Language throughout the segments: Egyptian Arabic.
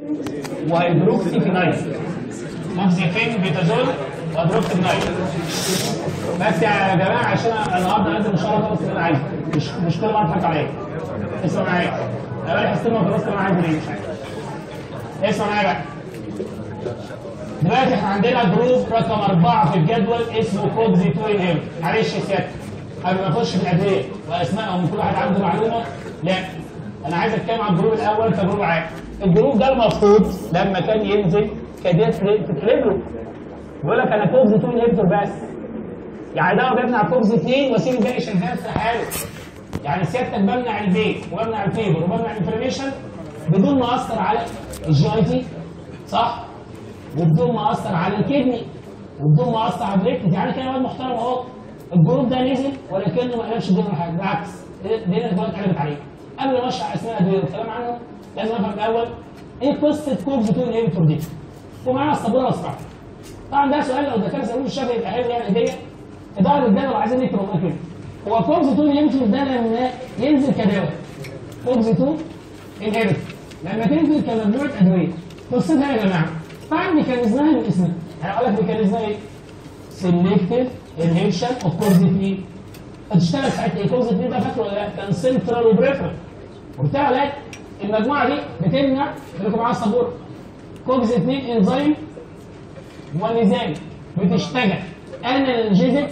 وهيدروكسي فينايل اوكسيفين بيتازول وهيدروكسي فينايل بس يا جماعه عشان أنا النهارده لازم ان شاء الله اخلص اللي انا عايزه مش مش كل ما اضحك عليا اسمع معايا انا بقى حسيت ما خلصت اللي انا عايزه ليه مش عارف اسمع معايا بقى دلوقتي احنا عندنا جروب رقم أربعة في الجدول اسمه كوبزي 2 انهيبت معلش يا سيادة قبل ما اخش في الأدوية وأسمائهم كل واحد عنده معلومة لا أنا عايز أتكلم عن الجروب الأول كجروب عام الجروب ده المفروض لما كان ينزل كديت تتقلب له بيقول لك أنا كوبزي 2 انهيبتور بس يعني ده بمنع كوبزي 2 واسيب الباقي شغال في حاله يعني سيادتك بمنع البيت وبمنع الفيبر وبمنع الانفلاميشن بدون ما أثر على الجي اي تي صح؟ وبدون ما اثر على الكدني وبدون ما اثر على البليكت يعني كان واد محترم اهو الجروب ده نزل ولكنه ما قلبش الدنيا ولا حاجه بالعكس الدنيا دلوقتي قلبت عليه قبل ما اشرح اسماء الادويه والكلام عنهم لازم افهم الاول ايه قصه كوبز 2 انهبيتور دي ومعانا الصابونه والصفحه طبعا ده سؤال لو الدكاتره سالوه الشافعي يبقى حلو يعني هديه ظهر الجدول عايزين نكتب والله كده هو كوبز 2 انهبيتور ده لما ينزل كدواء كوبز 2 انهبيتور لما تنزل كمجموعه ادويه قصتها يا جماعه طبعا ميكانيزمها من اسمها انا اقول لك ميكانيزمها ايه؟ سيلكتيف انهبشن اوف كوبز 2 هتشتغل ساعتها ايه؟ كوبز 2 ده فاكره ولا لا؟ كان سنترال وبريفرال قلت لك المجموعه دي بتمنع خليكم معايا السبوره كوبز 2 انزيم ونظام بتشتغل انالجيزك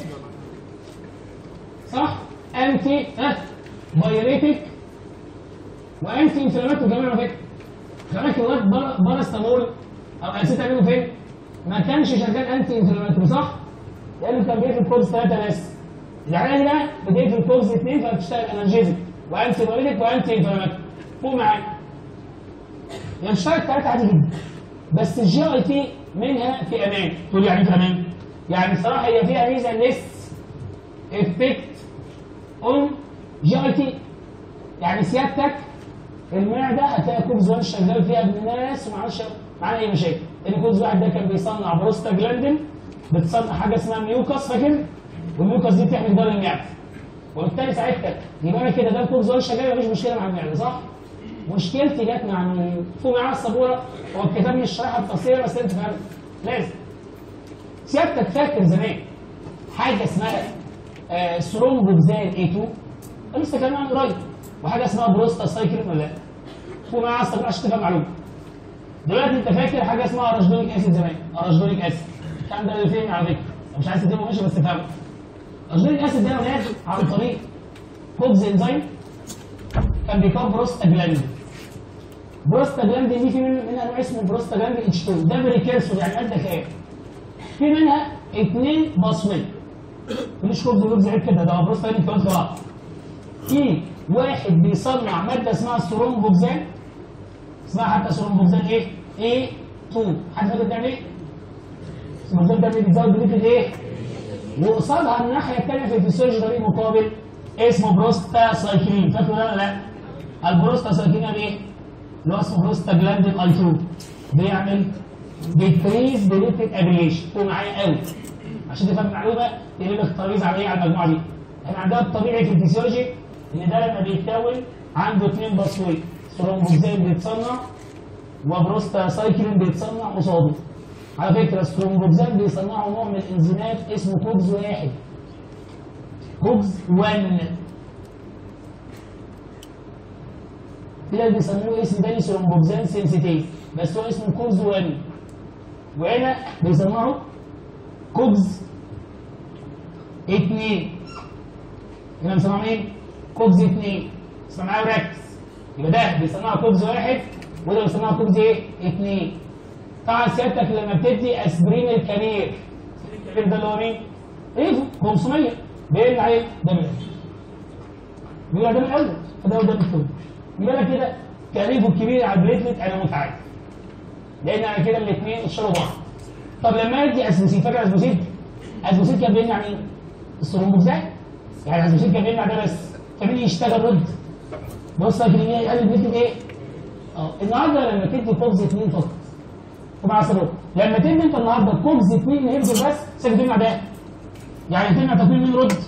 صح؟ انتي ها بايوريتك وانتي انفلاماتوري كمان على فكره خلي بالك الواد بار- بارستامول او نسيت اعمله فين؟ ما كانش شغال انتي انفلاماتوري صح؟ لانه كان بيقفل كورس 3 بس. العيان ده بتقفل كورس 2 فبتشتغل انالجيزك وانتي بايوتيك وانتي انفلاماتوري. فوق معايا. يعني بتشتغل 3 عادي جدا. بس الجي اي تي منها في امان. تقول لي يعني إيه في امان؟ يعني الصراحه هي فيها ميزه ليس افكت اون جي اي تي. يعني سيادتك المعده هتلاقي كوبز 1 شغال فيها ابن الناس وما عادش معانا اي مشاكل لان كوبز واحد ده كان بيصنع بروستاجلاندين بتصنع حاجه اسمها ميوكس فاكر والميوكس دي بتحمي جدار المعده وبالتالي ساعتها يبقى انا كده ده الكوبز 1 شغال مفيش مشكله مع المعده صح؟ مشكلتي جت مع مين؟ فوق معايا السبوره هو الكتاب مش شارحها بتفصيل بس انت فاهم لازم سيادتك فاكر زمان حاجه اسمها آه ثرومبوكسان اي 2 أنا لسه كلام عنه قريب وحاجه اسمها بروستا سايكلين ولا لا؟ فوق معايا السبوره عشان تفهم معلومه دلوقتي انت فاكر حاجه اسمها اراشدونيك اسيد زمان اراشدونيك اسيد الكلام ده اللي فين على فكره مش عايز تكتبه ماشي بس تفهمه اراشدونيك اسيد ده ولاد عن طريق كوبز انزيم كان بيكون بروستاجلاندين بروستاجلاندين دي في من- منها نوع اسمه بروستاجلاندين اتش 2 ده بريكيرسور يعني قد كام في منها اثنين بصمين مش كوبز ولوبز عيب كده ده بروستاجلاندين كمان بعض في واحد بيصنع ماده اسمها ثرومبوكسان اسمها حتى ثرومبوكسان ايه؟ ايه 2 حد فاكر بتعمل ايه؟ ثرومبوكسان ده بيزود بنسبه ايه؟ وقصادها الناحيه الثانيه في الفسيولوجي طريق مقابل اسمه بروستا سايكلين فاكره ده ولا لا؟ البروستا سايكلين يعني ايه؟ اللي هو اسمه بروستا جلاندين اي 2 بيعمل ديكريز بليتد ابريشن فوق معايا قوي عشان تفهم المعلومه يقول لك ترابيزه عمليه على المجموعه دي احنا عندنا الطبيعي في الفسيولوجي ان ده لما بيتكون عنده اثنين باسوي ثرومبوكسين بيتصنع وبروستا سايكلين بيتصنع قصاده على فكره الثرومبوكسين بيصنعوا نوع من الانزيمات اسمه كوبز واحد كوبز 1 كده بيسموه اسم تاني ثرومبوكسين سنسيتيف بس هو اسمه كوبز 1 وهنا بيسموه كوبز 2 هنا بنسمعه مين؟ كوبز 2 اسمع معايا وركز يبقى ده بيسموها كوبز واحد وده بيسموها كوبز ايه؟ 2 طبعا سيادتك لما بتدي اسبرين الكبير الكبير ده اللي هو مين؟ ايه 500 بيمنع ايه؟ دم القلب بيمنع دم القلب فده هو دم الكل يبقى أنا كده كاريفو الكبير على البليتلت انا متعادل لان انا كده الاثنين اشتروا بعض طب لما ادي اسبوسيد فاكر اسبوسيد؟ اسبوسيد كان بيمنع مين؟ الثرومبوكسات يعني اسبوسيد كان بيمنع ده بس كمان يشتغل رد بص لكن هي يقلل بليتلت ايه؟ اه النهارده لما تدي كوبز اثنين فقط ومع سبب لما تدي انت النهارده كوبز اثنين انهبيتور بس سيبك تمنع ده يعني تمنع تكوين مين رد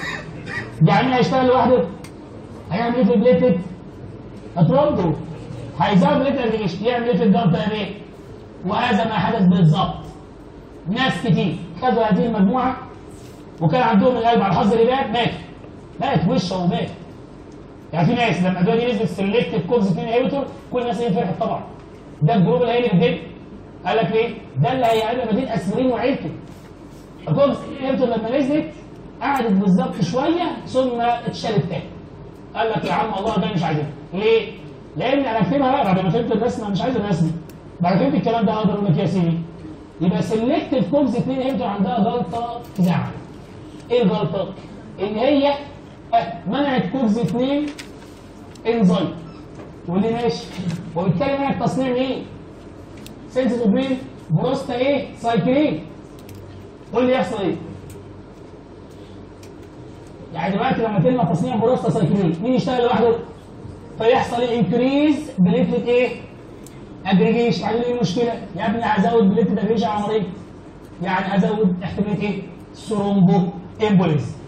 يعني هيشتغل لوحده هيعمل ايه في البليتلت؟ هترده هيزود بليت ابليكيشن يعمل ايه في الجلطه يا بيه؟ وهذا ما حدث بالظبط ناس كتير خدوا هذه المجموعه وكان عندهم القلب على حظ الرباط مات مات وشه ومات يعني في ناس لما الادويه دي نزلت سلكتيف كوبز 2 انهبيتور كل الناس اللي فرحت طبعا ده الجروب اللي هيقلب الدنيا قال لك ليه؟ ده اللي هيعمل مدينه اسبرين وعيلته الكوبز انهبيتور لما نزلت قعدت بالظبط شويه ثم اتشالت تاني قال لك يا عم الله ده مش عايزينها ليه؟ لان انا اكتبها بقى بعد ما فهمت الرسمه مش عايز الرسمه بعد ما فهمت الكلام ده اقدر اقول لك يا سيدي يبقى سلكتيف كوبز 2 انهبيتور عندها غلطه تزعل ايه الغلطه؟ ان هي آه، منعت كوبز 2 انزيم واللي ماشي وبالتالي منعت تصنيع مين؟ سنسيتيف مين؟ بروستا ايه؟ سايكلين قول لي يحصل ايه؟ يعني دلوقتي لما تلمع تصنيع بروستا سايكلين مين يشتغل لوحده؟ فيحصل انكريز بليتلت ايه؟ اجريجيشن بعدين ايه المشكله؟ يا ابني هزود بليتلت اجريجيشن على مريض يعني هزود احتماليه ايه؟ ثرومبو امبوليز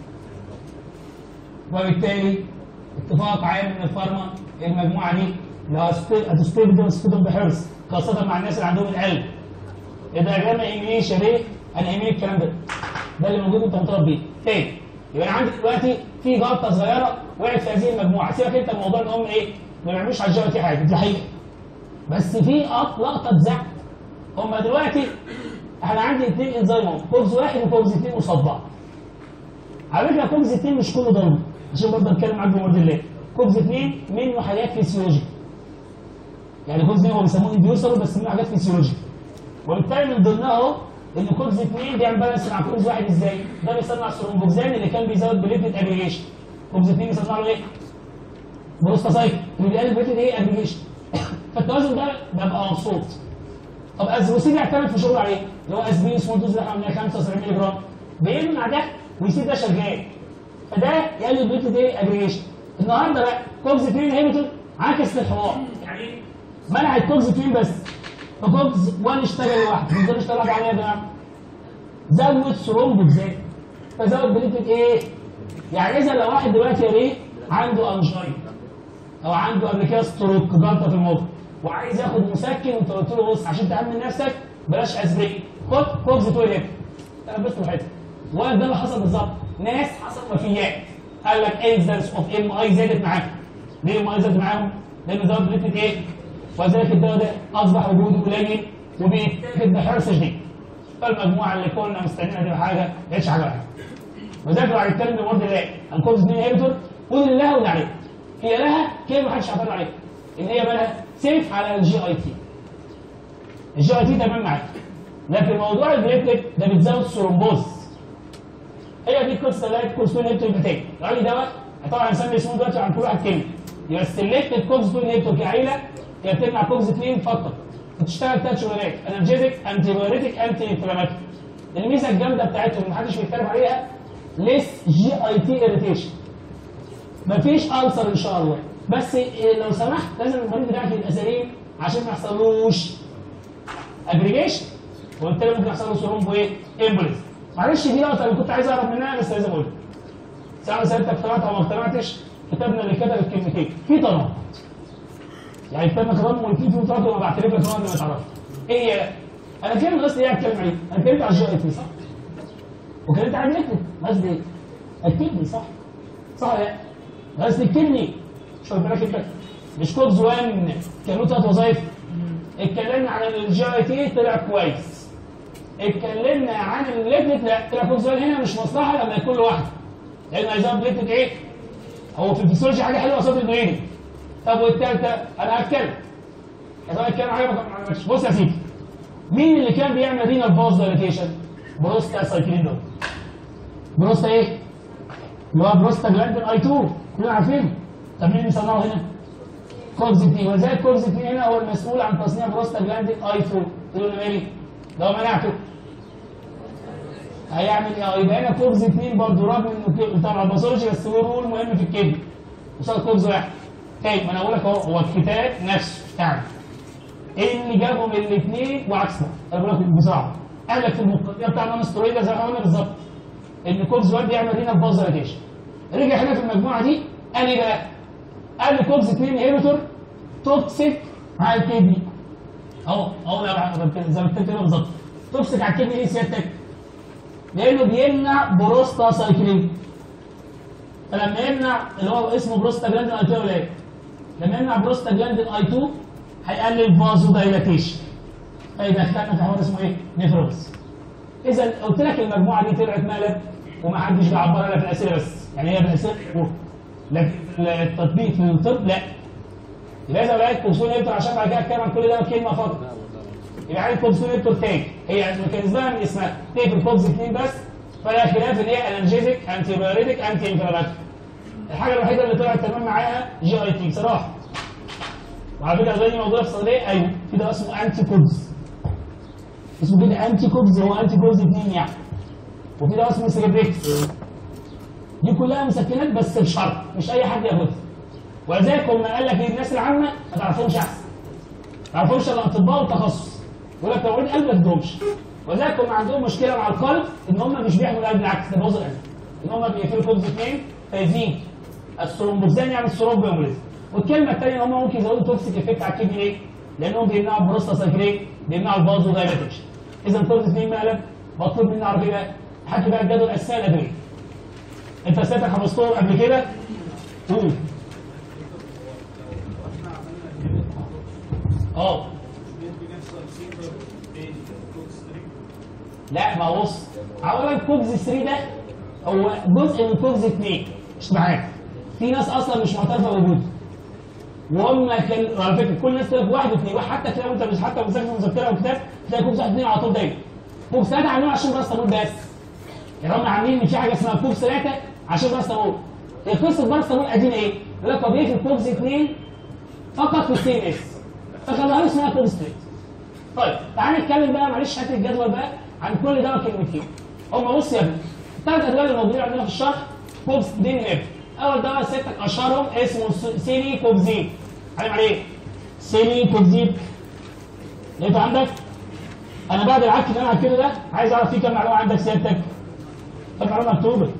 وبالتالي اتفاق عام من الفارما المجموعه دي اللي هتستخدم ستودنت بحرص خاصه مع الناس اللي عندهم القلب الدياجرام ما يهمنيش يا بيه انا يهمني الكلام ده ده اللي موجود انت مطالب بيه تاني يبقى انا عندي دلوقتي في جلطه صغيره وقعت في هذه المجموعه سيبك انت من موضوع ان هم ايه ما بيعملوش على الجو حاجه دي حقيقه بس في أط- لقطه زعل هم دلوقتي احنا عندي اثنين انزيم اهو كوبز واحد وكوبز اثنين قصاد بعض على فكره كوبز اثنين مش كله ضروري عشان برضه اتكلم معاك بمرض الله كوبز اثنين منه حاجات فيسيولوجيك يعني كوبز اثنين هو بيسموه انديوسر بس منه حاجات فيسيولوجيك وبالتالي من ضمنها اهو ان كوبز اثنين بيعمل بالانس مع كوبز واحد ازاي؟ ده بيصنع الثرومبوكسان اللي كان بيزود بليتلت اجريجيشن كوبز اثنين بيصنع له ايه؟ بروستاسايت اللي بيقلل بليتلت ايه؟ اجريجيشن فالتوازن ده ببقى مبسوط طب ازوسين يعتمد في شغله عليه اللي هو اسبين سمول دوز اللي احنا عاملينها 75 مللي جرام بيمنع ده ويسيب ده شغال فده يقلل بليتلت ايه؟ اجريجيشن النهارده بقى كوبز 2 انهبيتور عكس الحوار يعني ايه؟ منع الكوبز 2 بس فكوبز 1 اشتغل لوحده ازاي اشتغل لوحده عليه يا جماعه؟ زود ثرومبوكسان فزود بليتلت ايه؟ يعني اذا لو واحد دلوقتي يا بيه عنده انجين او عنده قبل كده ستروك جلطه في المخ وعايز ياخد مسكن وانت قلت له بص عشان تامن نفسك بلاش اسبرين خد كوبز تويلت انا بس الحته وده اللي حصل بالظبط ناس حصل وفيات قال لك انزنس اوف ام اي زادت معاهم ليه ام اي زادت معاهم؟ لان زود بليتلت ايه؟ وذلك الدواء ده اصبح وجوده قليل وبيتاخد بحرص شديد فالمجموعه اللي كنا مستنيينها دي حاجه ما لقيتش حاجه واحده وذاكر على الكلمه بمرض الله عن كوبز 2 انهبيتور قول لله واللي عليه هي لها كلمه ما حدش عبر عليها ان هي مالها سيف على الجي اي تي الجي اي تي تمام معاك لكن موضوع البليتلت ده بتزود ثرومبوز هي دي القصه اللي هي كوبز 2 انهبيتور بتاعي قال لي دواء طبعا هنسمي اسمه دلوقتي عن كل واحد كلمه يبقى السلكتد كوبز 2 انهبيتور كعيله هي بتمنع كوبز 2 فقط بتشتغل ثلاث شغلانات انرجيتك انتي بايوريتك انتي انفلاماتوري الميزه الجامده بتاعتهم اللي محدش بيتكلم عليها ليس جي اي تي اريتيشن مفيش ألسر إن شاء الله بس إيه لو سمحت لازم المريض بتاعك يبقى سليم عشان ما يحصلوش اجريجيشن وبالتالي ممكن يحصل له ثرومبو ايه؟ امبوليز معلش دي نقطة اللي كنت عايز أعرف منها بس لازم أقولها سواء سألتك اقتنعت أو ما اقتنعتش كتبنا اللي كتب الكلمتين في تناقض يعني كتبنا كلام وفي في تناقض وما بعترف لك ما تعرفش ايه هي؟ انا كلمة ناقص ايه اتكلم عليه؟ انا اتكلمت على الجي اي تي صح؟ وكلمت على النكتة ناقص ايه؟ الكدني صح؟ صح ولا لا؟ ناقص الكدني مش واخد بالك انت؟ مش كودز 1 كان له ثلاث وظائف اتكلمنا عن الجي اي تي طلع كويس اتكلمنا عن الليتنت لا طلع كودز 1 هنا مش مصلحه لما يكون لوحده لان هيزود ليتنت ايه؟ هو في الفسيولوجي حاجه حلوه قصاد البرين طب والثالثه انا هتكلم طب انا هتكلم عليها ما عملتش بص يا سيدي مين اللي كان بيعمل رينال باز دايليتيشن؟ بروستا سايكلين دول بروستا ايه؟ اللي هو بروستا جلاندين اي 2 كلنا عارفينه طب مين اللي صنعه هنا؟ كوبز 2 وزي كوبز 2 هنا هو المسؤول عن تصنيع بروستا جلاندين اي 2 تقول له مالي؟ لو منعته هيعمل ايه؟ يبقى هنا كوبز 2 برضه رغم انه كده طبعا باثولوجي بس هو رول مهم في الكبد قصاد كوبز واحد تاني ما انا بقول لك اهو هو الكتاب نفسه بتاعنا ايه اللي جابهم الاثنين وعكس بعض انا بقول لك بصراحه قال لك في المقدمه بتاع النون سترويد زي ما قلنا بالظبط ان كوبز 1 بيعمل رينال بازريتيشن رجع هنا في المجموعه دي قال ايه بقى؟ قال لي كوبز 2 انهبيتور توكسيك على الكدني اهو اهو زي ما كتبت كده بالظبط توكسيك على الكدني ليه سيادتك؟ لانه بيمنع بروستا سايكلين فلما يمنع اللي هو اسمه بروستا جلاندين اي 2 ولا ايه؟ لما يمنع بروستا جلاندين اي 2 هيقلل فازو دايلاتيشن فيدخلنا في حوار اسمه ايه؟ نيفروز اذا قلت لك المجموعه دي طلعت مالك وما حدش بيعبرها لك في الاسئله بس يعني هي بالاسئله لكن التطبيق في الطب لا يبقى اذا لقيت كوبسون انتر عشان بعد كده اتكلم عن كل ده كلمه فقط يبقى عايز كوبسون انتر تاني هي ميكانيزمها من اسمها تقفل كوبس اثنين بس فلا خلاف ان هي انرجيتك انتي بايوريتك انتي انفلاماتوري الحاجه الوحيده اللي طلعت تمام معاها جي اي تي بصراحه وعلى فكره زي موجوده في الصيدليه ايوه في ده اسمه انتي كوبز اسمه كده انتي كوبز هو انتي كوبز اثنين يعني وفي ده اسمه سيربريكس دي كلها مسكنات بس بشرط مش اي حد ياخدها ولذلك هم قال لك الناس العامه ما تعرفهمش احسن ما تعرفهمش الا اطباء وتخصص يقول لك لو مريض قلب ما تدومش ولذلك هم عندهم مشكله مع القلب ان هم مش بيحموا القلب بالعكس ده بوظ القلب ان هم بيقفلوا كوبز اثنين فيزيد الثرومبوزان يعني الثرومبوموليزم والكلمه الثانيه ان هم ممكن يزودوا توكسيك افكت على الكدني ليه؟ لانهم بيمنعوا البروستا سايكلين بيمنعوا البازو دايلاتيشن اذا كوبز اثنين مقلب مطلوب مني اعرف ايه بقى؟ حكي بقى الجدول الاساسي الادويه انت سيادتك حفظتهم قبل كده؟ قول اه لا ما هو بص اولا كوبز 3 ده هو جزء من كوبز 2 مش معاك في ناس اصلا مش معترفه بوجوده وهم كان على فكره كل الناس تقول واحد واثنين وحتى كده وانت مش حتى مذاكر مذكره وكتاب تلاقي كوبز واحد اثنين على طول دايما كوبز 3 عاملين عشان راس تمول بس يعني هم عاملين ان في حاجه اسمها كوبز 3 عشان راس تمول هي قصه راس تمول قديمه ايه؟ يقول لك طب ايه في كوبز 2 فقط في السي ام اس فخلوها اسمها كوبز 3 طيب تعال نتكلم بقى معلش هات الجدول بقى عن كل دواء كلمتين هم بص يا ابني الثلاث ادويه اللي موجودين عندنا في الشرح كوبز دي نيف اول دواء سيادتك اشهرهم اسمه سيني كوبزيب علم عليه سيني كوبزيب لقيته عندك انا بعد العك اللي انا كده ده عايز اعرف فيه كام معلومه عندك سيادتك كام معلومه مكتوبه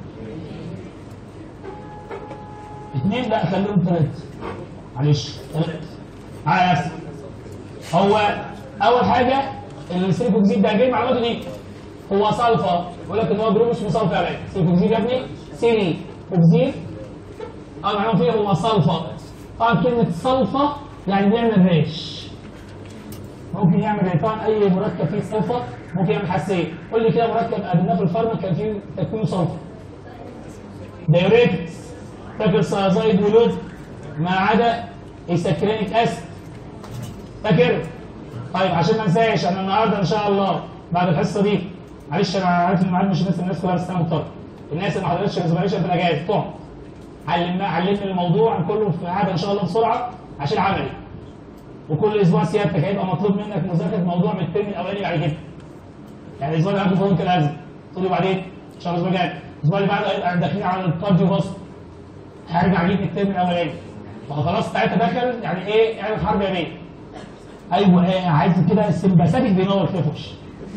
اثنين لا خليهم ثلاثه معلش ثلاثه على نفسك هو اول حاجه السيليكوكسيد ده جاي معلوماته دي هو صلفه يقول لك ان هو جروب اسمه صلفه يا باشا سيليكوكسيد يا ابني سيلي كوكسيد اول معلومه فيه هو صلفه طبعا كلمه صلفه يعني بيعمل ريش ممكن يعمل ريش طبعا اي مركب فيه صلفه ممكن يعمل حساسيه قول لي كده مركب قابلناه في الفارما كان فيه تكوين صلفه دايوريتكس فاكر سيازايد ولود ما عدا السكرينيك اسيد فاكر طيب عشان ما انساش انا النهارده ان شاء الله بعد الحصه دي معلش انا عارف ان الميعاد مش بس الناس كلها بس انا مضطر الناس اللي ما حضرتش الريزرفيشن في الاجازه طبعا علمنا علمنا الموضوع كله في قعده ان شاء الله بسرعه عشان عملي وكل اسبوع سيادتك هيبقى مطلوب منك مذاكره موضوع من الترم الاولاني بعد كده يعني الاسبوع اللي بعده فوق الازمه تقول لي بعدين ان شاء الله الاسبوع الجاي الاسبوع اللي بعده هيبقى داخلين على الكارديو باص هرجع اجيب من الترم الاولاني وخلاص ساعتها دخل يعني ايه اعمل حرب يمين ايوه ايه عايز كده السمباثيك بينور في وش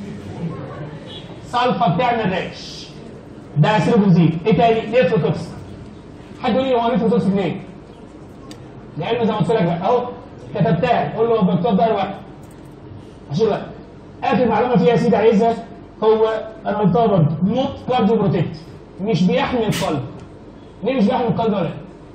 صلفه بتعمل ريش ده سيروبوزيت ايه تاني نيفروتوكس حد يقول لي هو نيفروتوكس ليه؟ لانه زي ما قلت لك بقى اهو كتبتها قول له مكتوب ده واحد عشان بقى اخر معلومه فيها يا سيدي عايزها هو انا قلتها برضه نوت كارديو بروتكت مش بيحمي القلب ليه مش بيحمي القلب ولا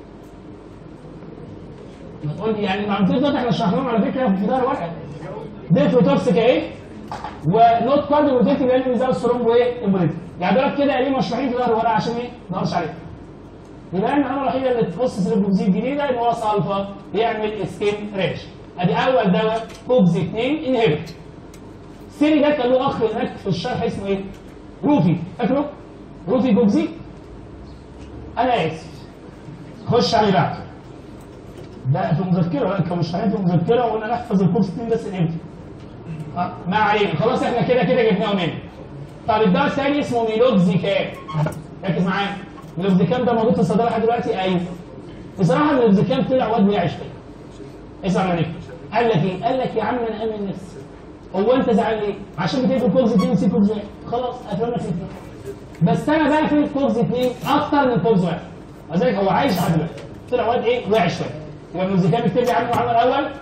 تقول لي يعني المعلومتين دول احنا شرحناهم على فكره في دار واحد نيفروتوكسيك اهي ونوت كارديو بروتكتيف لان بيزود الثرومبو ايه امبوليتيك يعني دول كده ليه مشروحين في دار ورقه عشان ايه؟ ما ندورش عليهم يبقى المعلومه الوحيده اللي تخص سيروبوزيد جديده ان هو صلفه يعمل سكين ريش ادي اول دواء كوبز 2 انهبيت سيري ده كان له اخ هناك في الشرح اسمه ايه؟ روفي فاكره؟ روفي كوبزي انا اسف خش عليه بعد ده في مذكره لا كانوا مشتغلين في مذكره وقلنا نحفظ الكورس 2 بس انهبيت أه ما علينا خلاص احنا كده كده جبناه منه طب الدواء الثاني اسمه ميلوكزيكام ركز معايا ميلوكزيكام ده موجود في الصيدله لحد دلوقتي ايوه بصراحه الميلوكزيكام طلع واد ويعش فيه اسمع مني قال لك ايه؟ قال لك يا عم انا امن نفسي هو انت زعلان ليه؟ عشان بتقفل كوبز 2 وسي كوبز 1 خلاص قفلنا في 2 بس انا بقى في كوبز 2 اكتر من كوبز 1 وذلك هو عايش لحد دلوقتي طلع واد ايه؟ وقع شويه يبقى الميلوكزيكام يكتب لي عنه العمل الاول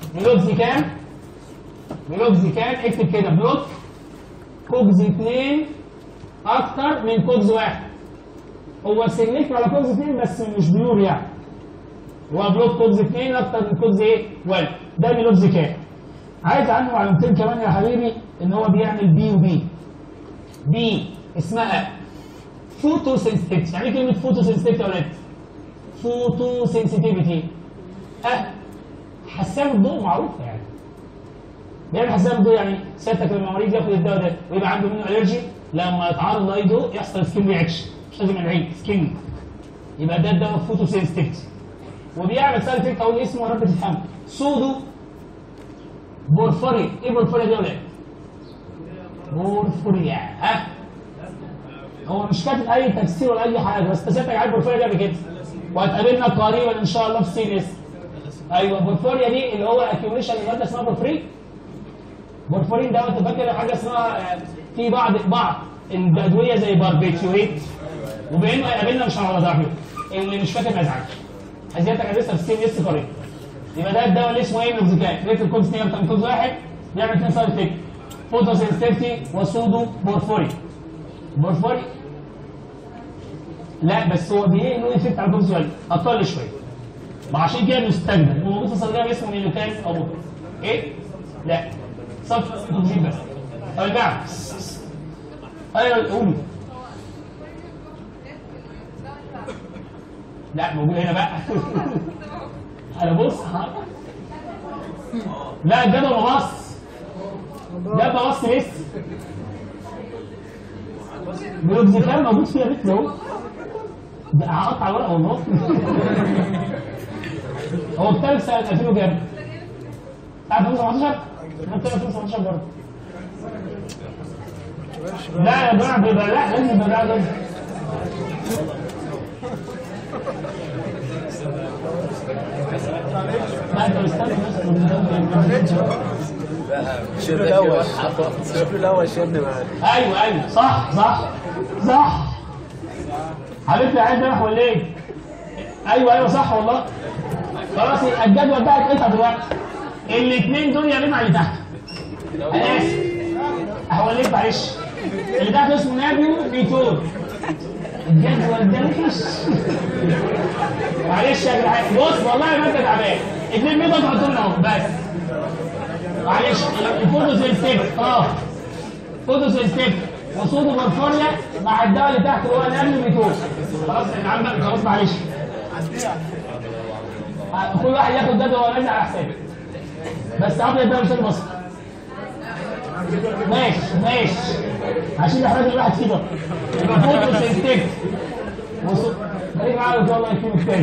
ميلوكزي كام؟ ميلوكزي كام؟ اكتب كده بلوك كوكز 2 اكتر من كوكز واحد هو سلكت على كوكز 2 بس مش بيور يعني هو بلوك كوكز 2 اكتر من كوكز ايه؟ 1 ده ميلوكزي كام؟ عايز عنه معلومتين كمان يا حبيبي ان هو بيعمل بي وبي بي اسمها فوتو سنسيتيفيتي يعني إيه كلمه فوتو سنسيتيفيتي يا ولاد فوتو سنسيتيفيتي اه حسام الضوء معروف يعني بيعمل حسام الضوء يعني سيادتك لما مريض ياخد الدواء ده ويبقى عنده منه الرجي لما يتعرض لاي ضوء يحصل سكين رياكشن مش لازم العين سكين يبقى ده الدواء فوتو سنسيتيفيتي وبيعمل سايد افكت اقول اسمه يا رب تفهمه سودو بورفوريا ايه بورفوريا دي يا ولاد؟ بورفوريا ها هو مش كاتب اي تفسير ولا اي حاجه بس تسيبك عارف بورفوريا دي قبل كده وهتقابلنا قريبا ان شاء الله في سي اس ايوه بورفوريا دي اللي هو اكيوميشن ماده اسمها بورفرين بورفورين دوت فاكر حاجه اسمها آه، في بعض بعض الادويه زي باربيتيوريت وبما انه هيقابلنا مش هنقعد اضحك اللي مش فاكر ما يزعلش هزيتك لسه في سي اس قريب يبقى ده الدواء اللي اسمه ايه ميوزيكال ريت الكود 2 اكتر من كود واحد بيعمل اثنين سايد افكت فوتو سنسيتيفيتي وسودو بورفوري بورفوري لا بس هو بيه له افكت على الكود شويه اقل شويه ما عشان كده مستخدم هو موجود في الصيدليه اسمه ميلوكان او بوكر. ايه؟ لا صف تنظيم بس طب يا جماعه ايوه قولوا لا موجود هنا بقى انا بص ها. لا ده ده بص ده بص لسه ميوزيكال موجود فيها بيت اهو ده هقطع ورقه والله هو كتاب سنه 2000 وكام؟ بتاع 2017 انا كتاب 2017 برضه لا يا جماعه بيبقى لا لازم يبقى ده لازم لا انت مستني بس شوف الاول شوف الاول شيرني معانا ايوه ايوه صح صح صح حبيبتي عايز اروح ولا ايه؟ ايوه ايوه صح والله خلاص الجدول بقى اتقطع دلوقتي الاثنين دول يا مع اللي تحت انا اسف هوليك معلش اللي تحت اسمه نابيو ميتور الجدول ده وحش معلش يا جدعان بص والله ما انت تعبان اثنين ميتور تحطهم اهو بس معلش الفوتو سنسيتيف اه فوتو سنسيتيف وصوته بورفوريا مع الدواء اللي تحت اللي هو الامن ميتور خلاص يا عم بقى، خلاص معلش كل واحد ياخد ده وهو نازل على حسابه بس ابيض ده مش مصر ماشي ماشي عشان احراج الواحد كده يبقى فوتو سنسيتيف وصو... خليك معايا ان شاء الله يكون التاني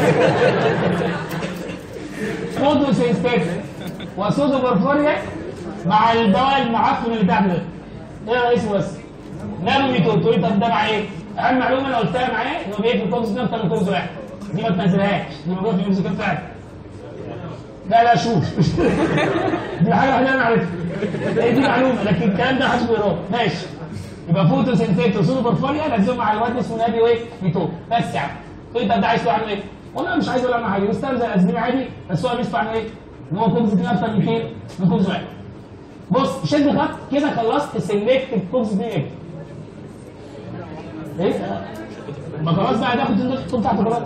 فوتو سنسيتيف وسودو بورفوريا مع الدواء المعفن اللي تحت ده ايه يا رئيس بس نانو ميتون تقول لي طب ده مع ايه؟ اهم معلومه انا قلتها معاه ان هو بيقفل كوكس ده اكتر من كوكس واحد دي ما تنزلهاش دي موجوده في الميوزيكال فعلا لا لا شوف دي حاجه واحده انا عارفها هي دي معلومه لكن الكلام ده محدش بيقراه ماشي يبقى فوتو سنسيتو وسودو بورفوريا لازم مع الواد اسمه نابي وايه ميتون بس يا عم تقول لي طب ده عايز تقول عنه ايه؟ والله مش عايز اقول عنه حاجه بيستخدم زي الاسبرين عادي بس هو بيسمع عنه ايه؟ ان هو كوكس اتنين اكتر من كتير من كوكس واحد بص شد خط كده خلصت سيلكتيف كوكس اتنين ايه؟ ايه؟ ما خلاص بقى تاخد الخطوط بتاعته خلاص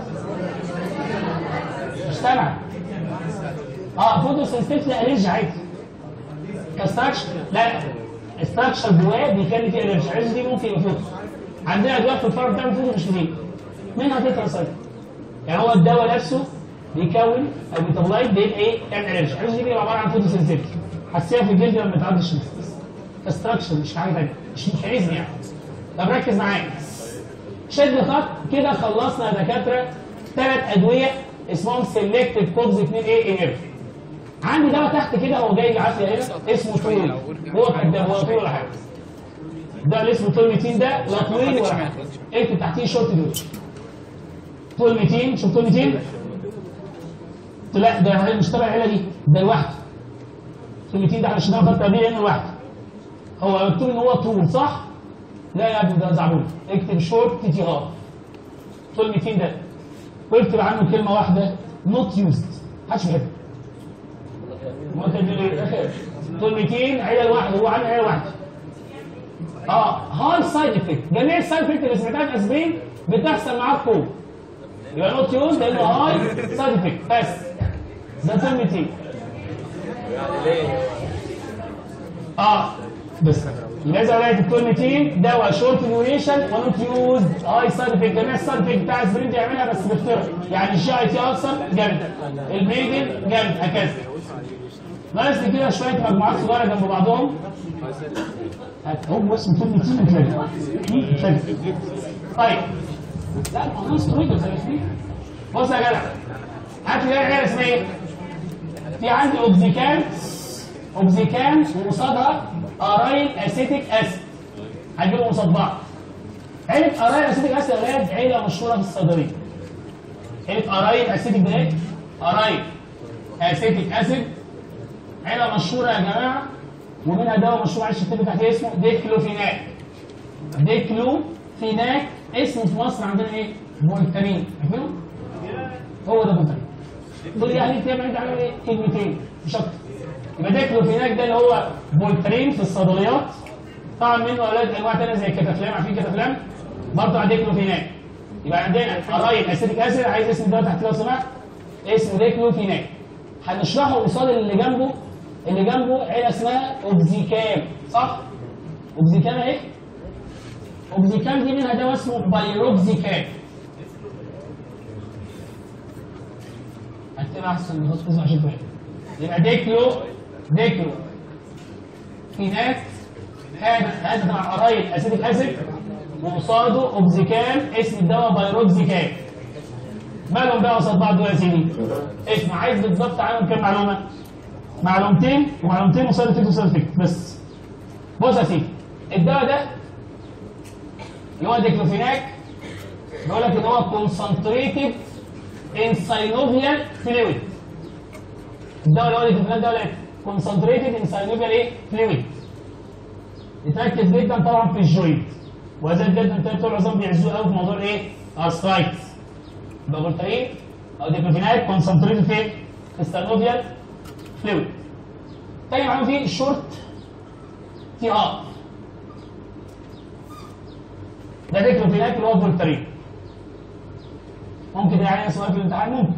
مش سامع اه فوتو سنسيتيف لا الرج عادي كستراكشر لا استراكشر جواه بيخلي فيه الرج الرج دي ممكن يبقى فوتو عندنا ادويه في الفرق بتعمل فوتو مش كتير منها تتراسايت يعني هو الدواء نفسه بيكون او ميتابولايت بيبقى ايه؟ يعمل الرج الرج دي بيبقى عباره عن فوتو سنسيتيف حساسيه في الجلد لما تعدي الشمس كستراكشر مش في حاجه ثانيه مش ميكانيزم يعني طب ركز معايا شد خط كده خلصنا يا دكاتره ثلاث ادويه اسمهم سيلكتيف كوبز 2 ايه انيرف عندي دواء تحت كده هو جاي بالعافيه هنا اسمه طول هو كده هو طول ولا حاجه ده اللي اسمه طول 200 ده لا طويل ولا حاجه اكتب تحتيه شورت دوز طول 200 شوف طول 200 لا ده مش تبع العيله دي ده لوحده طول 200 ده احنا شفناه فتره قبليه هنا لوحده هو مكتوب ان هو طول صح؟ لا يا ابني ده زعبول اكتب شورت تي تي ار طول 200 ده واكتب عنه كلمه واحده نوت يوزد محدش بيحبه ممكن كلمتين عيله واحده هو عامل عيله واحده اه هاي سايد افكت جميع السايد افكت اللي سمعتها في اسبرين بتحصل معاك فوق يبقى نوت يوز لانه هاي سايد افكت بس ده كلمتين يعني ليه؟ اه بس لازم الاقي الكلمتين دواء شورت ديوريشن ونوت يوز هاي سايد افكت جميع السايد افكت بتاع اسبرين يعملها بس بيخترق يعني الجي اي تي اكثر جامد البريدنج جامد هكذا ناقص لي كده شويه مجموعات صغيره جنب بعضهم هو اسمه كلمتين كده طيب لا ما هو سترويد زي ما بص يا جدع هات لي حاجه اسمها ايه؟ في عندي اوبزيكان اوبزيكان وقصادها ارايل اسيتيك اسيد هجيبهم قصاد بعض عيلة ارايل اسيتيك اسيد يا ولاد عيلة مشهورة في الصيدلية عيلة ارايل اسيتيك ده ايه؟ ارايل اسيتيك اسيد عيلة مشهورة يا جماعة ومنها دواء مشهور معلش الكتاب تحتيه اسمه ديكلوفيناك ديكلوفيناك اسمه في مصر عندنا ايه؟ فولترين عارفينه؟ هو ده فولترين دول يعني كده بعيد عنه ايه؟ كلمتين مش اكتر يبقى ديكلوفيناك ده اللي هو فولترين في الصيدليات طبعا منه اولاد انواع ثانيه زي الكتافلام عارفين الكتافلام؟ برضه على ديكلوفيناك يبقى عندنا ارايل اسيتيك اسيد عايز اسم الدواء تحت لو سمحت اسمه ديكلوفيناك هنشرحه قصاد اللي جنبه اللي جنبه عيله اسمها اوبزيكام صح؟ اوبزيكام ايه؟ اوبزيكام دي منها دواء اسمه بايروكزيكام هتبقى احسن بس اسمع عشان فاهم يبقى ديكلو ديكلو فينات هذا هذا مع قرايل اسيتيك اسيد وقصاده اوبزيكام اسم الدواء بايروكزيكام مالهم بقى قصاد بعض دول يا سيدي؟ اسمع عايز بالظبط عنهم كام معلومه؟ معلومتين ومعلومتين وصلت فيك وصلت فيك بس بص يا سيدي الدواء ده اللي هو ديكلوفيناك بيقول لك ان هو كونسنتريتد ان ساينوفيال فلويد الدواء اللي هو ديكلوفيناك ده ولا كونسنتريتد ان ساينوفيال ايه فلويد يتركز جدا طبعا في الجوينت وزاد جدا تلاقي بتوع العظام بيعزوه قوي في موضوع الايه؟ ارثرايتس يبقى فولترين او ديكلوفيناك كونسنتريتد فين؟ في الساينوفيال فلويد تاني معلومه فيه الشورت تي ار ده ديكلوفيناك اللي هو فولترين ممكن يعني سؤال في الامتحان ممكن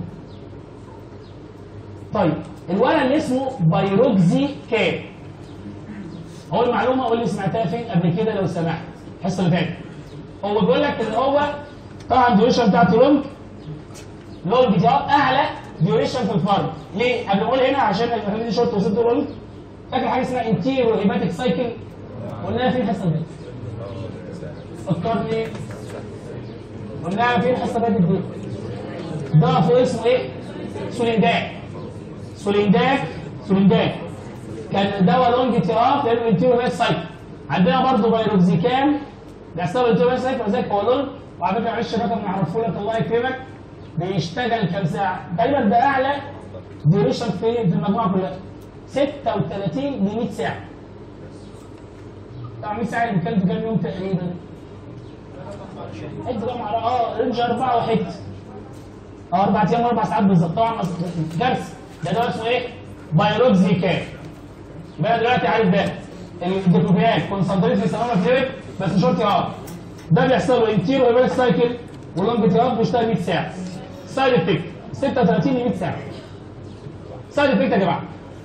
طيب الولد اللي اسمه بايروكزي كام هو المعلومه قول لي سمعتها فين قبل كده لو سمحت الحصه اللي فاتت هو بيقول لك ان هو طبعا الديوريشن بتاعته لونج لونج بتاعه اعلى ديوريشن في الفرد ليه؟ قبل ما اقول هنا عشان المفاهيم دي شورت وست لونج فاكر حاجه اسمها انتيرو هيباتيك سايكل قلناها فين الحصه اللي فاتت؟ فكرني قلناها فين الحصه اللي فاتت دي؟ ده فوق اسمه ايه؟ سولينداك سولينداك سولينداك كان دواء لونج تي اف لانه انتيرو هيباتيك سايكل عندنا برضه بايروكزيكام بيحصل انتيرو هيباتيك سايكل وذلك هو لونج وعلى فكره معلش الرقم نعرفه لك الله يكرمك بيشتغل كام ساعه؟ تقريبا ده اعلى ديوريشن في في المجموعه كلها 36 ل 100 ساعه طبعا 100 ساعه بنتكلم في كام يوم تقريبا حته بقى مع اه رينج اربعه وحته اه اربع ايام واربع ساعات بالظبط طبعا كارثه ده ده اسمه ايه؟ بايروكزيكام يبقى انا دلوقتي عارف ده الديكلوفينات كونسنتريت بيسموها فلويد بس شورتي اه ده بيحصل له انتيرو هيباتيك سايكل ولونج تي بيشتغل 100 ساعه سايد افكت 36 ل 100 ساعه سايد افكت يا جماعه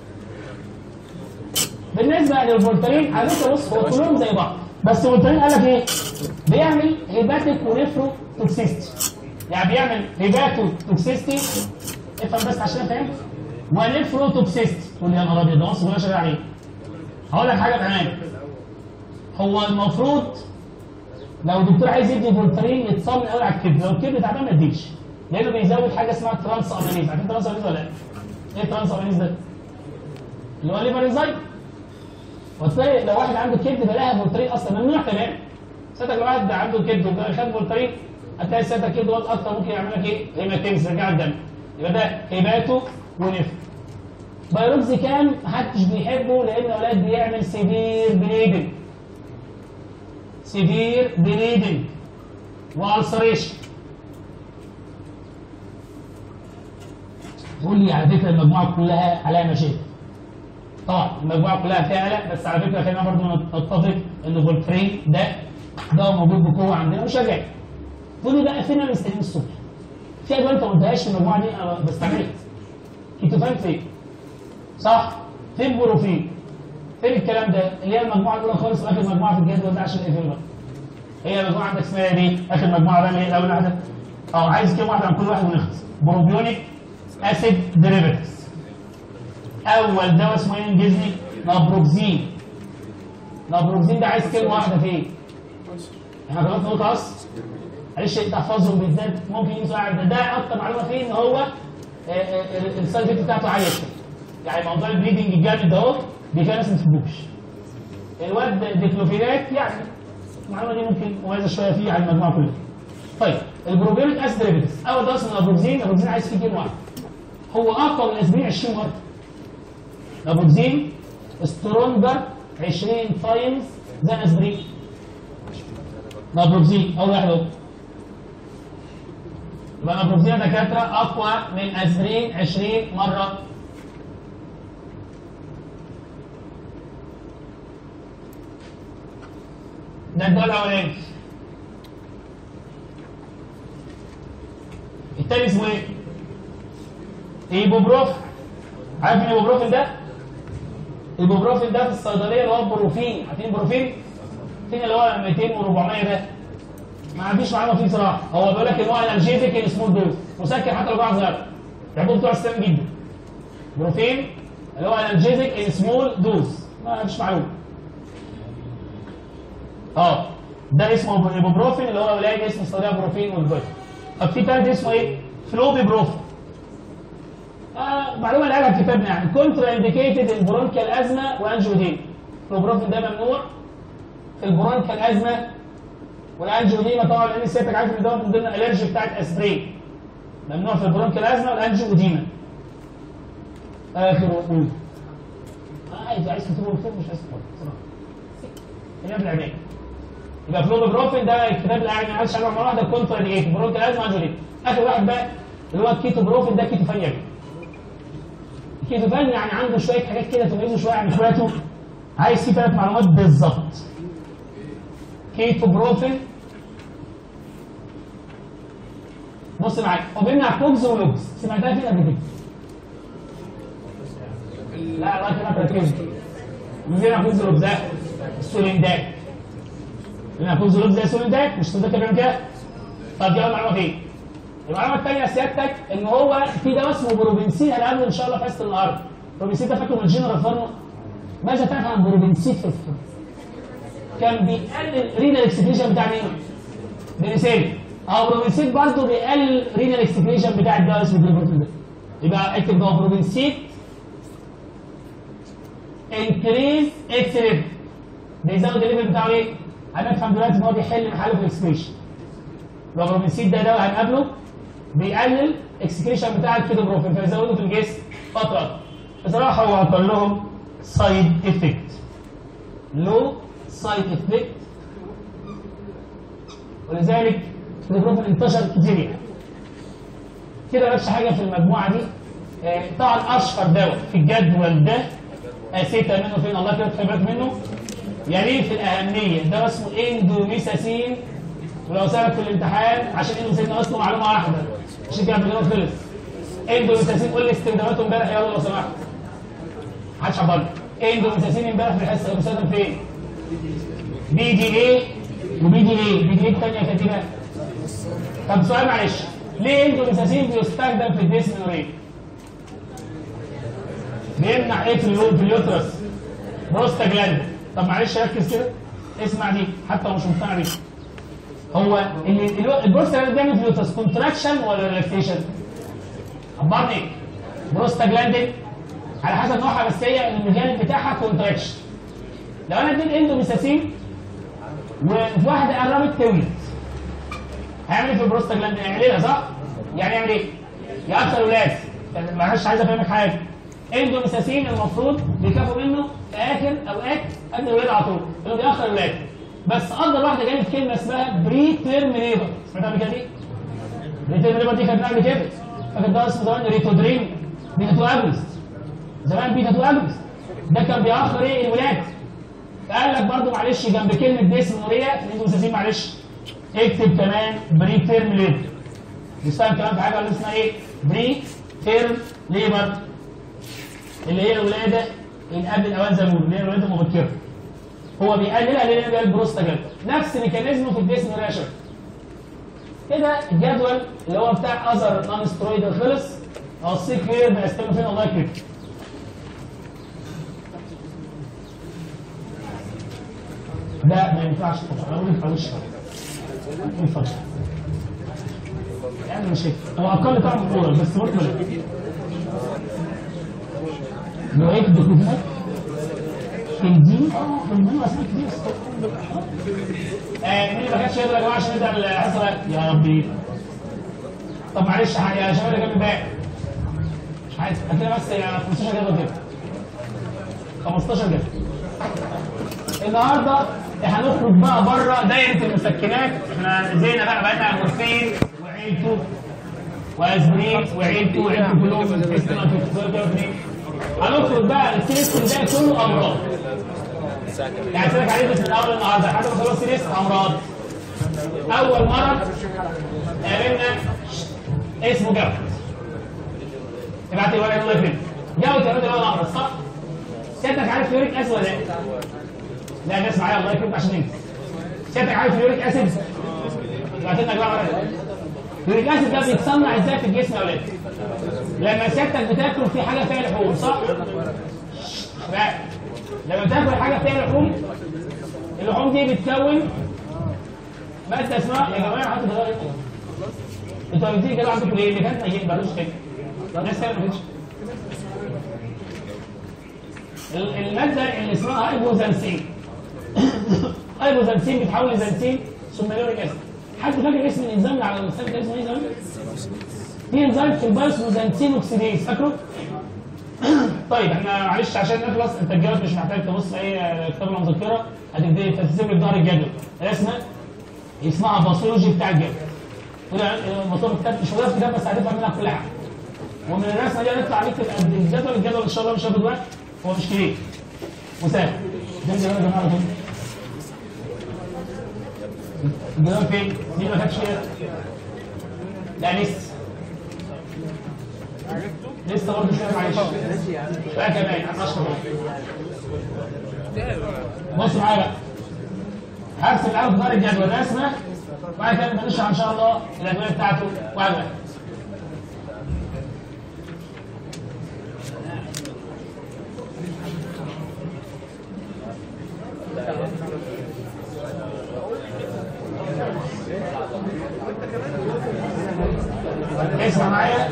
بالنسبه للفولترين على فكره بص هو كلهم زي بعض بس الفولترين قال لك ايه؟ بيعمل هيباتيك ونفرو توكسيستي يعني بيعمل هيباتو توكسيستي افهم بس عشان افهم ونفرو توكسيستي تقول لي يا نهار ابيض ده مصر كلها شغال عليه هقول لك حاجه كمان هو المفروض لو الدكتور عايز يدي فولترين يتصمم قوي على الكبد لو الكبد تعبان ما يديش لانه بيزود حاجه اسمها ترانس امينيز عارفين ترانس امينيز ولا لا؟ ايه ترانس امينيز ده؟ اللي هو ليفر انزايم وتلاقي لو واحد عنده كبد بلاها فولترين اصلا ممنوع تمام ساعتك لو واحد عنده كبد وخد فولترين هتلاقي ساعتك كبد وقت اكتر ممكن يعمل لك ايه؟ هيماتيمس رجع الدم يبقى ده هيباتو ونفر بايروكسي كام محدش بيحبه لان اولاد بيعمل سيفير بليدنج سيفير بليدنج والسريشن تقول لي على فكره المجموعه كلها عليها مشاكل طبعا المجموعه كلها فيها قلق بس على فكره خلينا برضه نتفق ان فولفرين ده ده موجود بقوه عندنا وشغال تقول لي بقى فين الاستخدام الصبح؟ في ادويه انت ما قلتهاش في المجموعه دي انا بستعملها كيتوفان فين؟ صح؟ فين بروفين؟ فين الكلام ده؟ اللي هي المجموعه الاولى خالص واخر مجموعه في الجدول ده عشان اقفل بقى. هي مجموعه عندك اسمها ايه دي؟ اخر مجموعه بقى اللي هي الاول واحده. اه عايز كام واحده عن كل واحد ونخلص. بروبيونيك اسيد ديريفاتيفز. اول دواء اسمه ايه انجليزي؟ نابروكزين. نابروكزين ده عايز كلمه واحده فين؟ احنا غلطنا نقطه اصل معلش تحفظهم بالذات ممكن يجي سؤال ده, ده اكتر معلومه فيه ان هو السايد افكت بتاعته عاليه شويه. يعني موضوع البليدنج الجامد ده اهو دي فيها ناس ما تحبوش. الواد ديكلوفيناك يعني المعلومه دي ممكن مميزه شويه فيه عن المجموعه كلها. طيب البروبيونيك اسيد ديريفيتس اول ده اسمه الابروكسين الابروكسين عايز فيه كلمه واحده. هو اقوى من الاسبرين 20 مره. الابروكسين سترونجر 20 تايمز ذان اسبرين. نابروكسين اول واحد اهو. يبقى نابروكسين يا دكاتره اقوى من اسبرين 20 مره. ده الدواء الاولاني. التاني اسمه ايه؟ ايبوبروفين. عارف الايبوبروفين ده؟ الايبوبروفين ده في الصيدليه اللي هو البروفين، عارفين البروفين؟ فين اللي هو 200 و400 ده؟ ما عنديش معلومه فيه بصراحه، هو بيقول لك ان هو انرجيتك ان سمول دوز، مسكن حتى لو جرعه صغيره. بيحبوه بتوع السم جدا. بروفين اللي هو انرجيتك ان سمول دوز، ما فيش معلومه. اه ده اسمه ايبوبروفين اللي هو قليل اسمه الصيدليه بروفين والفيتامين. طب في تالت اسمه ايه؟ فلوبيبروفين. آه معلومه اللي قالها كتابنا يعني كونترا انديكيتد البرونكيال ازمه وانجيودين. فلوبروفين ده ممنوع في البرونكيال ازمه والانجيوديما طبعا لان سيادتك عارف ان ده من ضمن الالرجي بتاعت اسبرين. ممنوع في البرونكيال ازمه والانجيوديما. اخر وقول. عايز عايز تكتبه فوق مش عايز تكتبه بصراحه. كتاب العلاج. يبقى فلوبروفين ده الكتاب العلاج ما عملش حاجه مره واحده كونترا انديكيتد برونكيال ازمه انجيوديما. اخر واحد بقى اللي هو الكيتو بروفين ده كيتوفان يا كيتوفان يعني عنده شويه حاجات كده تميزه شويه عن اخواته عايز فيه ثلاث معلومات بالظبط كيتو بروفين بص معايا هو بيمنع كوبز ولوبز سمعتها فين قبل كده؟ لا الله كده تركز بيمنع كوبز ولوبز ده السوليندات بيمنع كوبز ولوبز ده السوليندات مش صدق بيعمل كده؟ طب دي اول معلومه فين؟ المعلومه الثانيه سيادتك ان هو في دواء اسمه بروبنسين هنقابله ان شاء الله في حصه النهارده بروبنسين ده فاكره من الجنرال فارما ماذا تعرف عن بروبنسين في الفرن؟ كان بيقلل رينال اكسكريشن بتاع مين؟ بنسين اه بروبنسين برضه بيقلل رينال اكسكريشن بتاع الدواء اسمه جلوبروفين ده يبقى اكتب ده بروبنسين انكريز اتس ليفل بيزود الليفل بتاعه ايه؟ هنفهم دلوقتي ان هو بيحل محله في الاكسكريشن يبقى بروبنسين ده دواء هنقابله بيقلل اكسكريشن بتاع الكيتوبروفين فيزوده في الجسم فتره بصراحه هو عطل لهم سايد افكت لو سايد افكت ولذلك الكيتوبروفين انتشر كتير يعني كده نفس حاجه في المجموعه دي آه، طبعا اشهر دواء في الجدول ده اسيتا منه فين الله كده تخيل بالك منه يليه في الاهميه دواء اسمه اندوميساسين ولو سالك في الامتحان عشان اندوميساسين اصله معلومه واحده عشان كده البرنامج خلص اندوميساسين قول لي استخداماته امبارح يلا لو سمحت محدش عبرني اندوميساسين امبارح في الحصه كان بيستخدم فين؟ بي دي ايه وبي دي ايه بي دي ايه الثانيه كانت ايه بقى؟ طب سؤال معلش ليه اندوميساسين بيستخدم في الديسمنورين؟ بيمنع ايه في اليو- في اليوترس؟ بروستاجلاند طب معلش ركز كده اسمع دي حتى لو مش مقتنع بيها هو اللي الو- البروستاجلاند بيعمل في اليوترس كونتراكشن ولا ريلاكسيشن؟ عبرني بروستاجلاندين على حسب نوعها بس هي المجال بتاعها كونتراكشن لو انا اديت اندوميساسين وفي واحده قربت تولد هيعمل ايه في البروستاجلاندين؟ هيعملها صح؟ يعني يعمل ايه؟ يأخر ولاد معلش عايز افهمك حاجه اندوميساسين المفروض بيخافوا منه في اخر اوقات قبل الولاده على طول انه بيأخر الولاده بس افضل واحده جابت كلمه اسمها بري تيرم ليبر سمعتها قبل كده دي؟ بري تيرم ليبر دي خدناها قبل كده فاكر ده اسمه زمان ريتودرين بيتا 2 اجونست زمان بيتا 2 اجونست ده كان بيأخر ايه الولاده فقال لك برضه معلش جنب كلمه ديسموريا انتوا مستنيين معلش اكتب كمان بري تيرم ليبر بيستخدم كمان في حاجه اللي اسمها ايه؟ بري تيرم ليبر اللي هي الولاده اللي قبل الاوان زي ما بيقولوا اللي هي الولاده المبكره هو بيقللها لان ده البروستاجل نفس ميكانيزمه في الديسموريا شويه كده الجدول اللي هو بتاع اذر نون سترويدال خلص اوصيه كلير بنستلمه فين الله يكرمك ده ما ينفعش طبعا انا بقول لك ما ينفعش يعني مش هيك هو اقل طعم الاورال بس برضه لا لو هيك دوكيومنت تنزيل اه تنزيل اسماء كتير آه مين ما كانش يقدر يا جماعه عشان نبدا الحصه يا ربي طب معلش يا شباب اللي جنب الباقي مش عايز هتلاقي بس يا 15 جدول كده 15 جدول النهارده هنخرج بقى بره دايره المسكنات احنا زينا بقى بقينا مورفين وعيلته واسبرين وعيلته وعيلته كلهم هنخرج بقى السيستم ده كله امراض يعني سيبك عليه بس من اول النهارده لحد ما خلاص سيريس امراض اول مرض قابلنا اسمه جوت ابعت لي ورقه الله يكرمك جوت يا راجل اول امراض صح؟ سيادتك عارف يوريك اسيد ولا لا؟ لا الناس معايا الله يكرمك عشان انت سيادتك عارف اليوريك اسيد؟ بعت لنا جواب اليوريك اسيد ده بيتصنع ازاي في الجسم يا اولاد؟ لما سيادتك بتاكل في حاجه فيها لحوم صح؟ لا لما بتاكل حاجه فيها لحوم اللحوم دي بتكون ماده اسمها يا جماعه حد ده انتوا بتيجي كده عندكم ايه؟ اللي كانت نايمين بلاش كده الناس كده ما كانتش الماده اللي اسمها هايبوزانسين هايبوزانسين بتحول لزانسين ثم يوريك اسيد حد فاكر اسم الانزيم اللي على المستوى ده اسمه ايه زمان؟ في انزيم في البايو اسمه زانسين اوكسيديز فاكره؟ طيب احنا معلش عشان نخلص انت الجواب مش محتاج تبص في اي كتاب المذكره هتبتدي تكتب لي في ظهر الجدول رسمه اسمها باثولوجي بتاع الجدول وده مطلوب كتاب مش موجود في الكتاب بس هتفهم منها كل حاجه ومن الرسمه دي هنطلع نكتب قد الجدول الجدول ان شاء الله مش هياخد وقت هو مش كبير مسافر ده الجدول يا جماعه فين؟ الجدول فين؟ دي ما كانتش لا لسه لسه برضه شويه معلش شويه كمان 10 بص معايا بقى هرسم الاول في ظهر الجدول رسمه وبعد كده نشرح ان شاء الله الادويه بتاعته واحد واحد اسمع معايا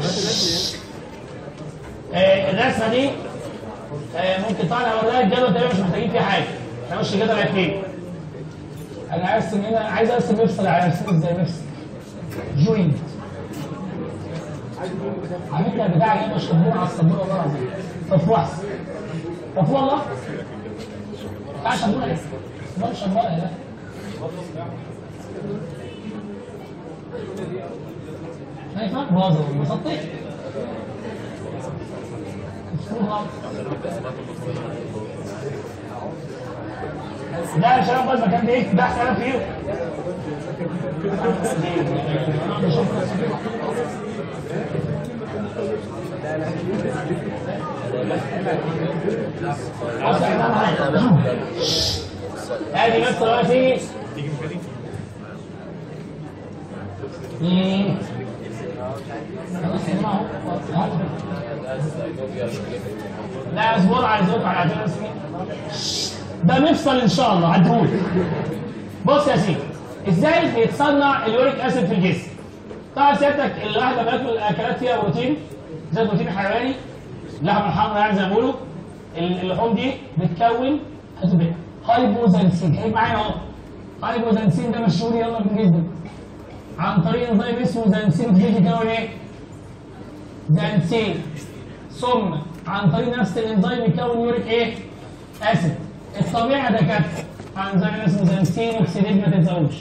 آه الرسمه دي آه ممكن طبعا اوريها الجدول ده مش محتاجين فيه حاجه احنا مش الجدول اثنين انا ارسم هنا عايز ارسم مفصل ارسم ازاي مفصل جوينت على فكره البتاع دي مش مضمون على السبوره والله العظيم طب وحس طب والله بتاع شبوره ايه؟ ما شبوره لا شايفه؟ باظه مسطح لا يا شباب بس مكان ايه؟ ده احسن فيه ادي بس دلوقتي ايه لا اصبر على ذوق على عجله ده مفصل ان شاء الله عدهولي بص يا سيدي ازاي بيتصنع اليوريك اسيد في الجسم طبعا سيادتك الواحد لما ياكل اكلات فيها بروتين زي البروتين الحيواني اللحمه الحمراء يعني زي ما بيقولوا اللحوم دي بتكون هتبقى هايبوزانسين هيك معايا اهو هايبوزانسين ده مشهور يلا جدا عن طريق انزيم اسمه زانسين بتيجي تكون ايه؟ زانسين ثم عن طريق نفس الانزيم يكون يوريك ايه؟ اسيد الطبيعي ده كده انزيم اسمه زانسين اوكسيديز ما تنساهوش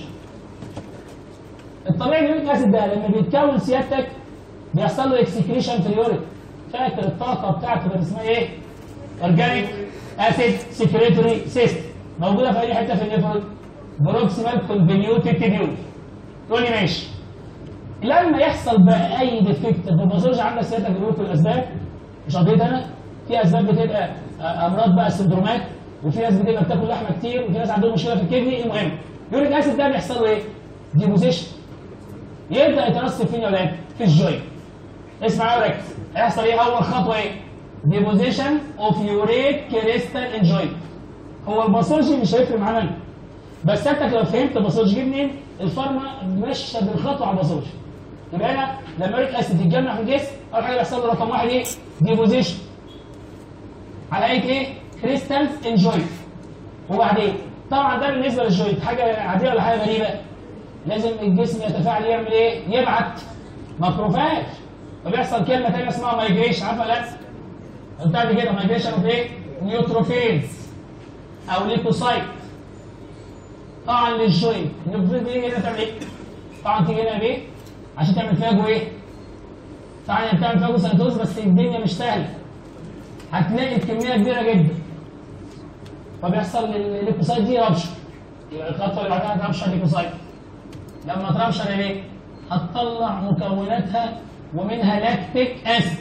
الطبيعي اليوريك اسيد ده لما بيتكون سيادتك بيحصل له اكسكريشن في اليوريك فاكر الطاقه بتاعته كان اسمها ايه؟ اورجانيك اسيد سكريتوري سيستم موجوده في اي حته في النيفرون بروكسيمال كونفينيوتد تيبيول تقول لي ماشي لما يحصل بقى اي ديفكت في الباثولوجي عندك سيادتك بنقول في الاسباب مش قضيت انا في اسباب بتبقى آه، امراض بقى سندرومات وفي ناس بتبقى بتاكل لحمه كتير وفي ناس عندهم مشكله في الكدني المهم يوريك اسيد ده بيحصل له ايه؟ ديبوزيشن يبدا يترسب فين يا ولاد؟ في الجوينت اسمع يا ركز هيحصل ايه اول خطوه ايه؟ ديبوزيشن اوف يوريت كريستال ان جوينت هو الباثولوجي مش هيفرق معانا بس انت لو فهمت الباثولوجي جه منين الفارما ماشيه بالخطوه على الباثولوجي يبقى انا لما يوريك اسيد يتجمع في الجسم اول حاجه بيحصل له رقم واحد ايه؟ ديبوزيشن على هيئه ايه؟ كريستالز ان جوينت وبعدين طبعا ده بالنسبه للجوينت حاجه عاديه ولا حاجه غريبه؟ لازم الجسم يتفاعل يعمل ايه؟ يبعت ماكروفاج فبيحصل كلمه ثانيه اسمها مايجريشن عارفه ولا لا؟ قلت قبل كده مايجريشن اوف ايه؟ نيوتروفيلز او ليكوسايت طبعا للجوينت النيوتروفيلز دي هنا تعمل ايه؟ طبعا تيجي هنا بايه؟ عشان تعمل فاجو ايه؟ طبعا هي بتعمل فاجو سيتوز بس الدنيا مش سهله هتلاقي الكميه كبيره جدا فبيحصل الليكوسايت دي ربشه يبقى الخطوه اللي بعدها تربشر الليكوسايت لما تربشر ايه؟ هتطلع مكوناتها ومنها لاكتيك اسيد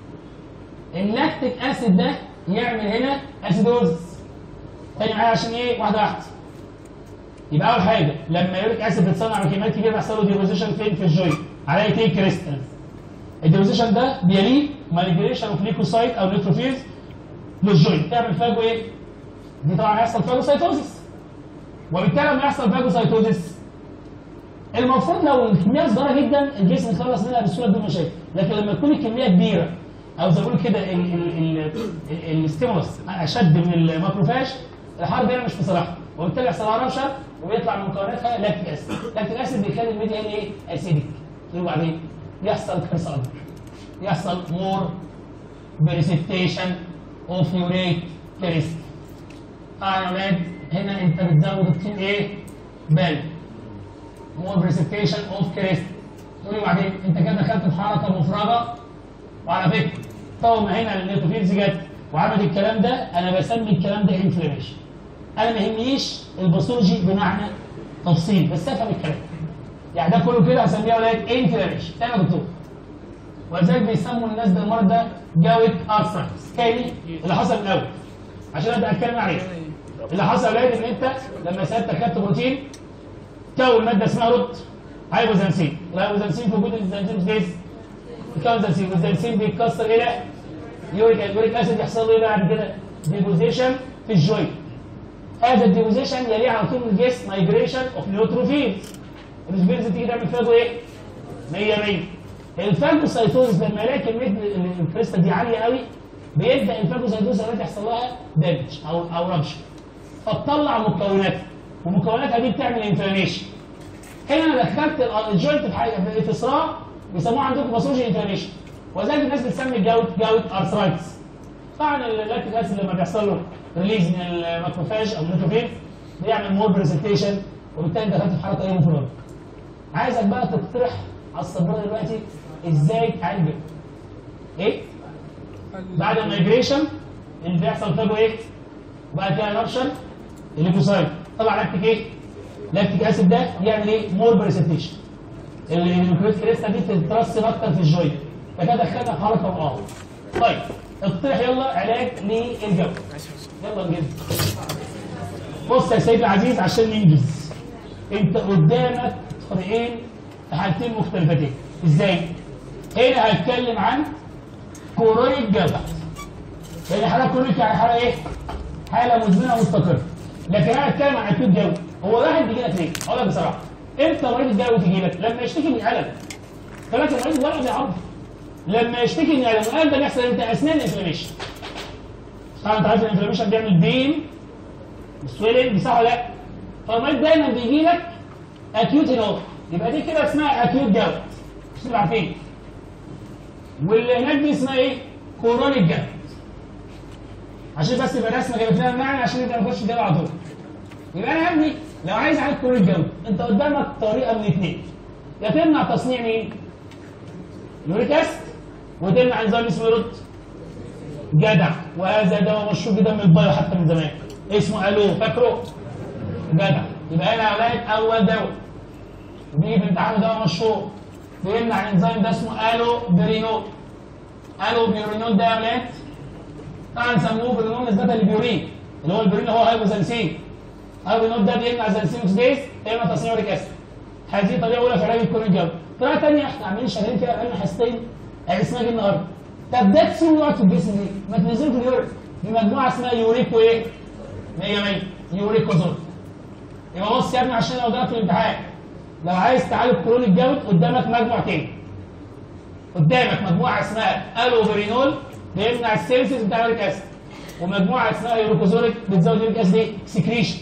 اللاكتيك اسيد ده يعمل هنا اسيدوز تاني معايا عشان ايه؟ واحده واحده يبقى اول حاجه لما يوريك اسيد بيتصنع بكميات كبيره بيحصل له ديبوزيشن فين في الجوينت على ايه كريستال الديبوزيشن ده بيليه مانيبيوليشن اوف ليكوسايت او نيوتروفيلز للجوينت تعمل فاجو ايه؟ دي طبعا هيحصل فاجوسايتوزيس وبالتالي لما يحصل فاجوسايتوزيس المفروض لو الكميه صغيره جدا الجسم يخلص منها بسهوله بدون مشاكل لكن لما تكون الكميه كبيره او زي ما بيقولوا كده الستيمولس اشد من الماكروفاج الحرب هنا مش في صالحها وبالتالي يحصل لها ربشه ويطلع من مكوناتها لاكتيك اسيد لاكتيك اسيد بيخلي الميديا هنا ايه اسيدك وبعدين يحصل كارثه اكبر يحصل مور بريسبتيشن اوف يوريك كريست اه يا ولاد هنا انت بتزود الطين ايه بال مور بريسبتيشن اوف كريست تقول لي بعدين انت كده دخلت في حركه مفرغه وعلى فكره طول ما هنا النيوتروفيلز جت وعمل الكلام ده انا بسمي الكلام ده انفلاميشن انا ما يهمنيش الباثولوجي بمعنى تفصيل بس افهم الكلام يعني ده كله كده هسميه يا ولاد انفلاميشن تمام يا دكتور ولذلك بيسموا الناس ده المرض ده جاوت ارثرايتس تاني اللي حصل من الاول عشان ابدا اتكلم عليه اللي حصل يا ولاد ان انت لما سالتك خدت بروتين كون ماده اسمها روت هايبوزنسين الهايبوزنسين في وجود الزنسين سبيس يكون زنسين والزنسين بيتكسر الى يوريك اليوريك اسيد يحصل له ايه بعد كده ديبوزيشن في الجوينت هذا الديبوزيشن يليه على طول الجسم مايجريشن اوف نيوتروفيلز النيوتروفيلز تيجي تعمل فاجو ايه 100 100 الفاجوسايتوز لما يلاقي كميه الكريستال دي عاليه قوي بيبدا الفاجوسايتوز دلوقتي يحصل لها دامج او او ربشه فتطلع مكوناتها ومكوناتها دي بتعمل انفلاميشن هنا انا دخلت ال- الجوينت في حاجه في صراع بيسموها عندكم باثولوجي انفلاميشن وذلك الناس بتسمي الجوت جوت ارثرايتس طبعا اللاكتيك اسيد لما بيحصل له ريليز من الماكروفاج او النيوتروفيل بيعمل مور بريزنتيشن وبالتالي دخلت في حركه ايه مفرغه عايزك بقى تقترح على السبوره دلوقتي ازاي تعالج ايه بعد المايجريشن اللي بيحصل فجوه ايه وبعد كده رابشن الليكوسايد طبعا لاكتيك ايه لاكتيك اسيد ده يعمل ايه مور بريزنتيشن النيوكليوتيك كريستا دي تترسب اكتر في الجوينت فكده دخلنا في حركه وقاوم طيب اقترح يلا علاج للجو يلا نجد بص يا سيدي العزيز عشان ننجز انت قدامك طريقين في حالتين مختلفتين ازاي؟ هنا هتكلم عن كورونيك جبهه هنا حاله كورونيك يعني حاله ايه؟ حاله مزمنه مستقره لكن انا هتكلم عن اكيد جو هو واحد بيجي لك ليه؟ اقول لك بصراحه امتى مريض الجو تيجي لك؟ لما يشتكي من الالم فلكن المريض ولا بيعرف لما يشتكي من الالم الالم ده بيحصل امتى؟ اثناء الانفلاميشن طبعا انت عارف الانفلاميشن بيعمل بين سويلنج صح ولا لا؟ فالمريض دايما بيجي لك اكيوت هنا يبقى دي كده اسمها اكيوت جوت مش تبقى عارفين واللي هناك دي اسمها ايه؟ كورونيك جوت عشان بس يبقى رسمه جابت لنا المعنى عشان نبدا نخش جوه على طول يبقى انا يا ابني لو عايز اعالج كورونيك جوت انت قدامك طريقه من اثنين يا تمنع تصنيع مين؟ يوريك اسيد وتمنع انزيم اسمه يرد جدع وهذا دواء مشهور جدا من البايو حتى من زمان اسمه الو فاكره جدع يبقى هنا يا اولاد اول دواء وبيجي في امتحان دواء مشهور بيمنع الانزيم ده اسمه الو برينول الو بيورينول ده يا اولاد طبعا سموه برينول نسبه للبيورين اللي هو البيورين هو هايبوزنسين البينول ده بيمنع زنسين اوكسيديز يمنع تصنيع يوريك اسيد هذه طريقه اولى في علاج الكون الجوي طريقه ثانيه احنا عاملين شغالين فيها بقالنا حصتين اسمها ايه النهارده طب ده تسيب يقعد في الجسم ليه؟ ما تنزله في اليورين بمجموعه اسمها يوريك وايه؟ 100 100 يوريكوزول يبقى بص يا ابني عشان لو جالك في الامتحان لو عايز تعالج كرون الجوي قدامك مجموعتين قدامك مجموعه اسمها الوبرينول بيمنع السيلسيس بتاع اليوريك اسيد ومجموعه اسمها يوروكوزوليك بتزود اليوريك اسيد ايه؟ سكريشن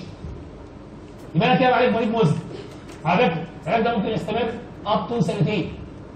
يبقى انا كده عليك مريض مزمن على فكره العلاج ده ممكن يستمر اب تو سنتين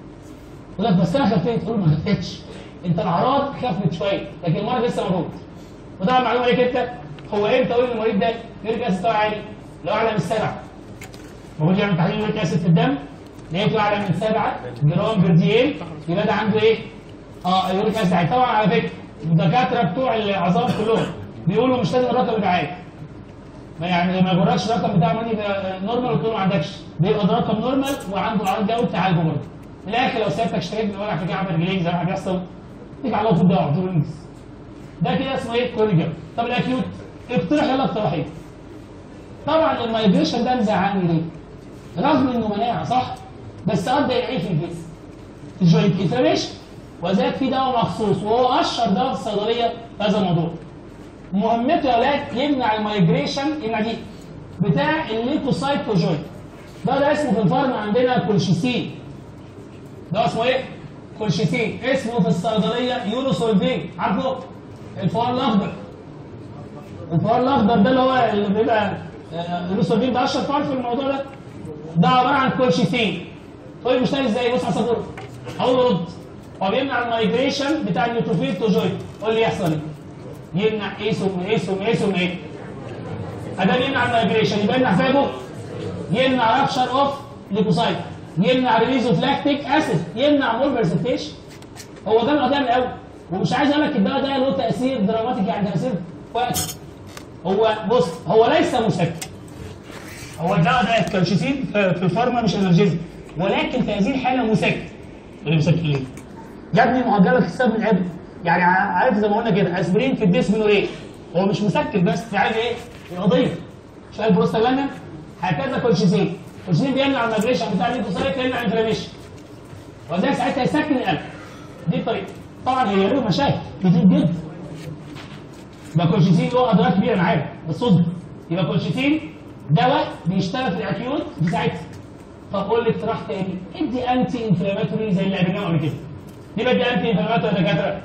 يقول لك بس انا خفيت تقول ما خفتش انت الاعراض خفت شويه لكن المرض لسه موجود وطبعا معلومه ليك انت هو امتى اقول للمريض ده يوريك اسيد بتاعه عالي؟ لو اعلى من السبعه المفروض يعمل تحليل يوريك اسيد في الدم لقيته اعلى من 7 جرام بير دي ال يبقى ده عنده ايه؟ اه يوريك اسيد عالي طبعا على فكره الدكاتره بتوع العظام كلهم بيقولوا مش لازم الرقم يبقى عالي ما يعني ما يجركش الرقم بتاع ماني يبقى نورمال وتقول له ما عندكش بيبقى ده رقم نورمال وعنده اعراض جوي تعالجه برضه من الاخر لو سيادتك اشتريت من ورقه في عمل رجلين زي ما بيحصل تيجي على طول دواء طول الناس ده كده اسمه ايه؟ كوري جوي طب الاكيوت اقترح يلا اقتراحين طبعا المايجريشن ده مزعلني ليه؟ رغم انه مناعه صح؟ بس ادى الى ايه في الجسم؟ الجوينت انفلاميشن وذلك في دواء مخصوص وهو اشهر دواء في الصيدليه في هذا الموضوع مهمته يا اولاد يمنع المايجريشن يمنع دي بتاع الليكوسايت جوينت ده ده اسمه في الفارما عندنا كولشيسين ده اسمه ايه؟ كولشيسين اسمه في الصيدليه يونوسولفين عارفه؟ الفار الاخضر الفار الاخضر ده اللي هو اللي بيبقى آه، يونوسولفين ده اشهر فار في الموضوع ده ده عباره عن كولشيسين تقول لي بيشتغل ازاي؟ بص على السبوره اقول له رد هو بيمنع المايجريشن بتاع النيوتروفيل تو جوينت قول لي يحصل ايه؟ يمنع ايه ثم ايه ثم ايه ثم ايه؟ ادام يمنع المايجريشن يبقى يمنع فاجو يمنع رابشر اوف ليكوسايت يمنع ريليز اوف لاكتيك اسيد يمنع مول برزنتيشن هو ده القضيه من الاول ومش عايز اقول لك الدواء ده له تاثير دراماتيك يعني تاثير وقت هو بص هو ليس مسكن هو الدواء ده الكالشيسين في في الفارما مش انرجيزي ولكن في هذه الحاله مسكن اللي مسكن ليه؟ يا ابني ما هو جالك السبب من عبء يعني ع- عارف زي ما قلنا كده اسبرين في الديسمينوريه هو مش مسكن بس في عايز ايه؟ القضيه شويه بروستاجلاندين هكذا كولشيسين كولشيسين بيمنع المايجريشن بتاع الليمفوسايت يمنع الانفلاميشن وذلك ساعتها يسكن القلب دي الطريقه طبعا هي له مشاكل كتير جدا يبقى كولشيسين له اضرار كبيره انا عارف بس اصبر يبقى كولشيسين دواء بيشتغل في الاكيوت في ساعتها طب قول لي اقتراح تاني ادي انتي انفلاماتوري زي اللي قابلناه قبل كده ليه بدي انتي انفلاماتوري يا دكاتره؟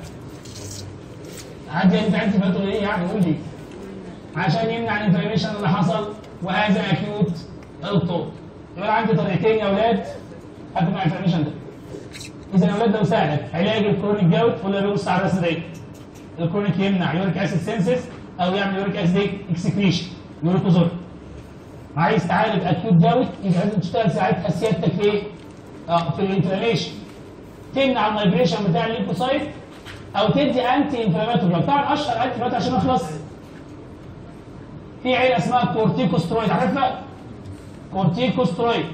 عندي انت انتي انفلاماتوري ايه يعني قول لي عشان يمنع الانفلاميشن اللي حصل وهذا اكيوت الطول يبقى عندي طريقتين يا اولاد هتمنع الانفلاميشن ده اذا يا اولاد لو سالك علاج الكرونيك جوت قول له بص على الرسمه دي الكرونيك يمنع يوريك اسيد سينسس او يعمل يوريك اسيد اكسكريشن يوريكوزول عايز تعالج اكيوت جوت يبقى لازم تشتغل ساعتها سيادتك في ايه؟ اه في الانفلاميشن تمنع المايجريشن بتاع الليمفوسايت او تدي انتي انفلاماتوري طبعا اشهر انتي انفلاماتوري عشان اخلص في عيله اسمها كورتيكوسترويد عارفها؟ كورتيكوسترويد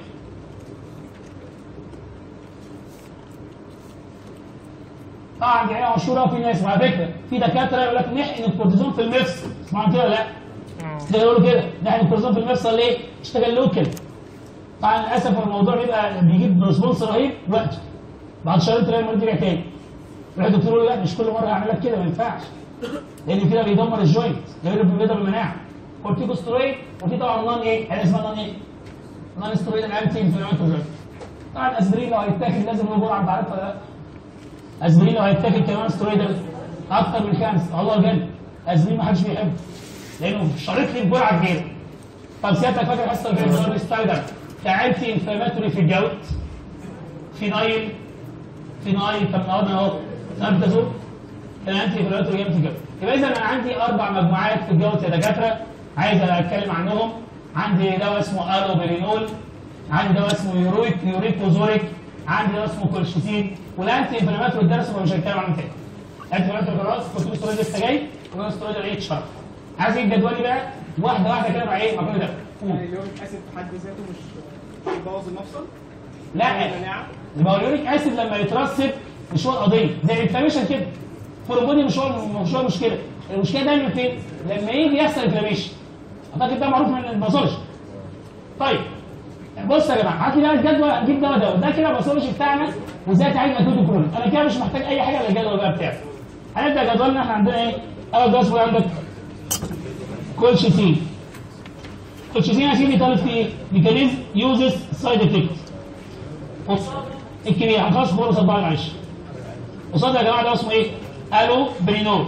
طبعا دي عيله مشهوره وفي ناس وعلى فكره في دكاتره يقول لك نحقن الكورتيزون في المفصل اسمعوا كده ولا لا؟ تلاقي يقولوا كده نحقن الكورتيزون في المفصل ليه؟ اشتغل لوكال طبعا للاسف الموضوع بيبقى بيجيب ريسبونس رهيب وقته بعد شهرين تلاقي المريض رجع تاني يروح الدكتور يقول له لا مش كل مره هعمل لك كده ما ينفعش لان كده بيدمر الجوينت ده بيدمر المناعه كورتيكوسترويد وفي طبعا نون ايه؟ حاجه اسمها نون ايه؟ نون سترويد انتي انفلاماتوري طبعا اسبرين لو هيتاخد لازم هو جرعه انت عارفها ولا لا؟ اسبرين لو هيتاخد كمان سترويد اكتر من خمسه والله بجد اسبرين ما حدش بيحبه لانه شريط لي بجرعه كبيره طب سيادتك فاكر الحصه اللي فاتت بيقول ستايدر كانتي انفلاماتوري في الجوت فينايل فينايل طب النهارده اهو نبتازول كان انتي انفلاماتوري جامد في الجوت يبقى اذا انا عندي اربع مجموعات في الجوت يا دكاتره عايز اتكلم عنهم عندي دواء اسمه الوبرينول عندي دواء اسمه يورويك يوريكوزوريك عندي دواء اسمه كولشيسين والانتي انفلاماتوري الدرس هو مش هيتكلم عنه تاني انتي انفلاماتوري خلاص كورتيكوستيرويد لسه جاي والستيرويد ايه اتشرح عايز ايه جدولي بقى واحده واحده كده مع ايه مع كل ده قول. يعني اليوريك اسيد في حد ذاته مش مش بيبوظ المفصل لا المناعه يبقى اليوريك اسيد لما يترسب مش هو القضيه زي الانفلاميشن كده فورمبودي مش هو مش هو المشكله المشكله دايما فين؟ لما يجي يحصل انفلاميشن اعتقد ده معروف من الباثولوجي طيب بص يا جماعه هات لي بقى الجدول هنجيب دواء دواء ده كده الباثولوجي بتاعنا وازاي تعالج اكيوت كرونيك انا كده مش محتاج اي حاجه الا الجدول بقى بتاعي هنبدا جدولنا احنا عندنا ايه؟ اول جدول اسمه إيه عندك كولشيتين كولشيتين يا سيدي طالب فيه ايه؟ ميكانيزم يوزز سايد افكت بص الكبير هنخلص فوق قصاد بعض معلش قصاد يا جماعه ده اسمه ايه؟ الو برينول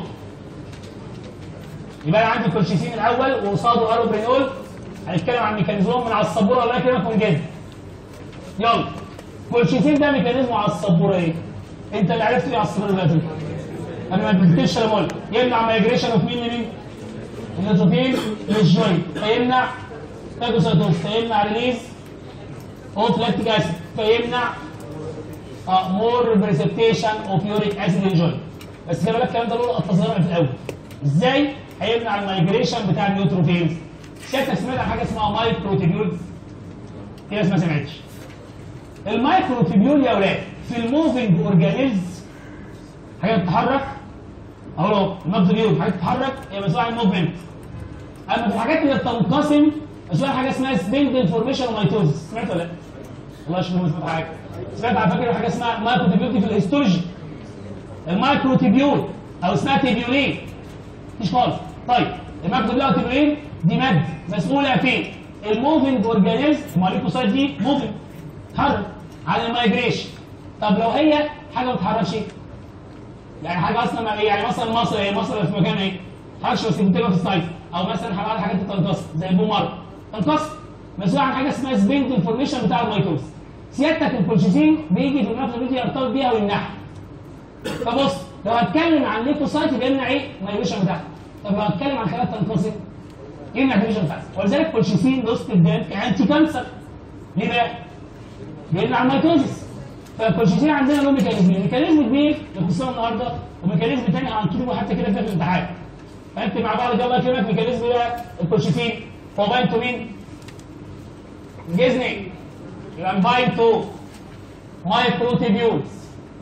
يبقى انا عندي كولشيسين الاول وقصاده الو برينول هنتكلم عن ميكانيزمهم من على السبوره الله يكرمكم جدا يلا كولشيسين ده ميكانيزمه على السبوره ايه؟ انت اللي عرفت ايه على السبوره دلوقتي انا ما اديتكش انا بقول يمنع مايجريشن اوف مين لمين؟ النيتروفيل للجوينت فيمنع فاجوسايتوز فيمنع ريليز اوف لاكتيك اسيد فيمنع مور بريسبتيشن اوف يوريك اسيد ان جوينت بس خلي بالك الكلام ده له التصريح في الاول ازاي هيمنع المايجريشن بتاع النيوتروفيلز شايف سمعت عن حاجه اسمها مايكروتيبيولز في ناس ما سمعتش المايكروتيبيول يا اولاد في الموفينج اورجانيزز حاجه بتتحرك اهو اهو المايكروتيبيول حاجه بتتحرك هي مسؤوله عن الموفمنت اما في الحاجات اللي بتنقسم مسؤول عن حاجه اسمها سبندل فورميشن وميتوزس سمعت ولا لا؟ والله شوف ما سمعت حاجه سمعت على فكره حاجه اسمها مايكروتيبيول دي في الهيستولوجي المايكروتيبيول او اسمها تيبيولين مفيش خالص طيب المايكروتيبيول او تيبيولين دي ماده مسؤوله فين؟ الموفنج اورجانيزم الموليكوسايت دي موفنج تتحرك على المايجريشن طب لو هي حاجه ما بتتحركش يعني حاجه اصلا ما يعني مثلا مصر هي مصر في مكان ايه؟ ما بتتحركش بس بتبقى في السايت او مثلا حاجات حاجات بتنقسم زي البومر تنقسم مسؤول عن حاجه اسمها سبيند انفورميشن بتاع الميتوز سيادتك الكولشيسين بيجي في المفصل بيجي يرتبط بيها ويمنعها فبص لو هتكلم عن ليكوسايت يبقى يمنع ايه؟ المايجريشن بتاعها طب لو هتكلم عن خلايا تنقسم يمنع الديفيجن بتاعها ولذلك كولشيسين لوست الدم كانتي كانسر ليه بقى؟ بيمنع الميتوزس فالكولشيسين عندنا له ميكانيزمين ميكانيزم كبير لقصتنا النهارده وميكانيزم تاني هنكتبه حتى كده في الامتحان فانت مع بعض يلا كلمه ميكانيزم بقى الكولشيسين هو باين تو مين؟ جيزني يبقى باين تو مايكروتيبيولز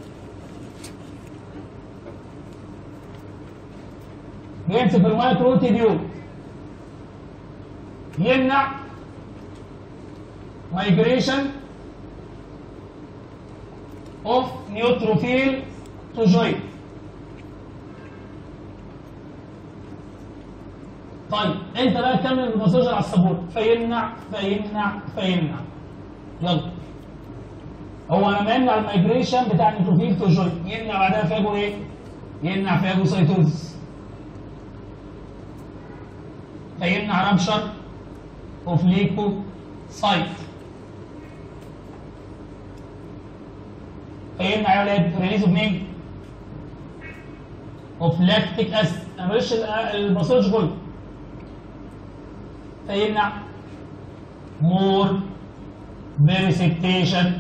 يمسك المايكروتيبيول يمنع migration of neutrophil to joint طيب انت بقى تكمل المساج على السبورة فيمنع فيمنع فيمنع يلا هو لما يمنع المايجريشن بتاع النيوتروفيل تو جوينت يمنع بعدها فاجو ايه؟ يمنع فاجوسايتوزس فيمنع رابشر اوف ليكو سايت فيمنع يا ولاد ريليز اوف مين؟ اوف لاكتيك اسيد انا ماليش الباساج كله فيمنع مور بريسبتيشن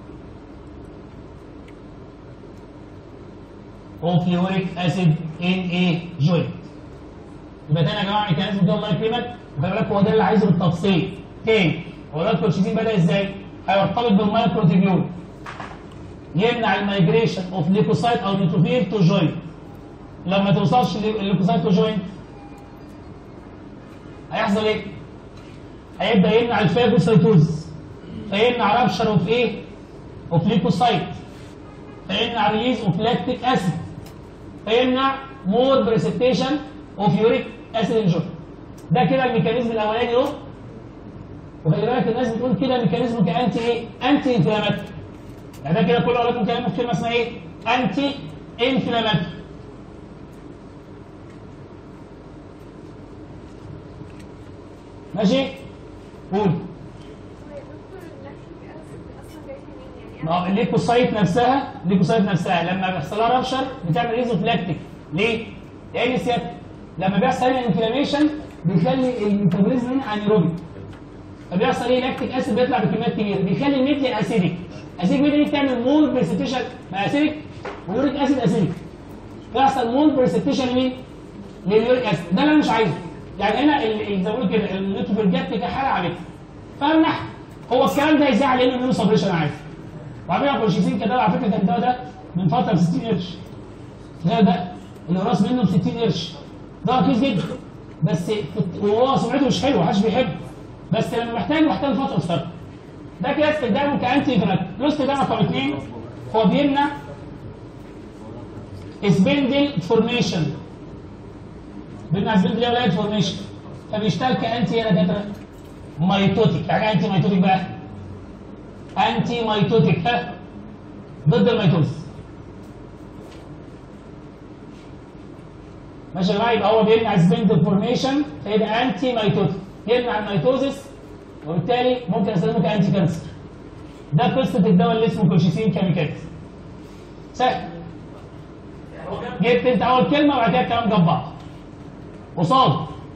اوف يوريك اسيد ان ايه جوينت يبقى تاني يا جماعه الميكانيزم ده الله يكرمك وخلي بالك هو ده اللي عايزه بالتفصيل تاني هو ده الكولشيزين بدا ازاي؟ هيرتبط بالمايكروتيبيول يمنع المايجريشن اوف ليكوسايت او نيوتروفيل تو جوينت لما توصلش الليكوسايت تو جوينت هيحصل ايه؟ هيبدا يمنع الفاجوسايتوز فيمنع رابشر اوف ايه؟ اوف ليكوسايت فيمنع ريليز اوف لاكتيك اسيد فيمنع مور بريسبتيشن اوف يوريك اسيد انجوي ده كده الميكانيزم الاولاني اهو وخلي بالك الناس بتقول كده ميكانيزم كانتي ايه؟ انتي انفلاماتوري يعني ده كده كله اقول لكم كلمه كلمه اسمها ايه؟ انتي انفلاماتوري ماشي؟ قول هو يا دكتور اللاكتيك اسيد اصلا جاي منين يعني ما هو الليكوسايت نفسها الليكوسايت نفسها لما بيحصل لها رابشر بتعمل ايزوفلاكتيك ليه؟ لان سيادتك لما بيحصل هنا انفلاميشن بيخلي الميتابوليزم هنا انيروبيك فبيحصل ايه لاكتيك اسيد بيطلع بكميات كبيره بيخلي الميديان اسيديك اسيديك ميديان دي بتعمل مول بريسبتيشن مع اسيديك واليوريك اسيد اسيديك بيحصل مول بريسبتيشن لمين؟ لليوريك اسيد ده اللي انا مش عايزه يعني هنا ال- ال- زي ما بقول كده النيوتروفيل جت كحاله عملتها فامنح هو الكلام ده يزعل لانه ميونو سبريشن عادي وعاملين كولشيسين كده على فكره كان الدواء ده من فتره ب 60 قرش تخيل بقى اللي راس منه ب 60 قرش ده رخيص جدا بس كنت- وهو سمعته مش حلوه محدش بيحبه بس لما محتاج محتاج فتره قصيره ده كده استخدامه كانتي فراك له استخدام رقم اثنين هو بيمنع سبندل فورميشن بيمنع سبندل يا ولاد فورميشن فبيشتغل كانتي يا دكاتره مايتوتيك يعني إيه انتي مايتوتيك بقى انتي مايتوتيك ها ضد الميتوز ماشي يا جماعه يبقى هو بيمنع سبندل فورميشن فيبقى انتي مايتوتيك يمنع الميتوزس وبالتالي ممكن استخدمه كانتي كانسر ده قصه الدواء اللي اسمه كولشيسين كيميكالز سهل جبت انت اول كلمه وبعد كده الكلام جنب بعض قصاد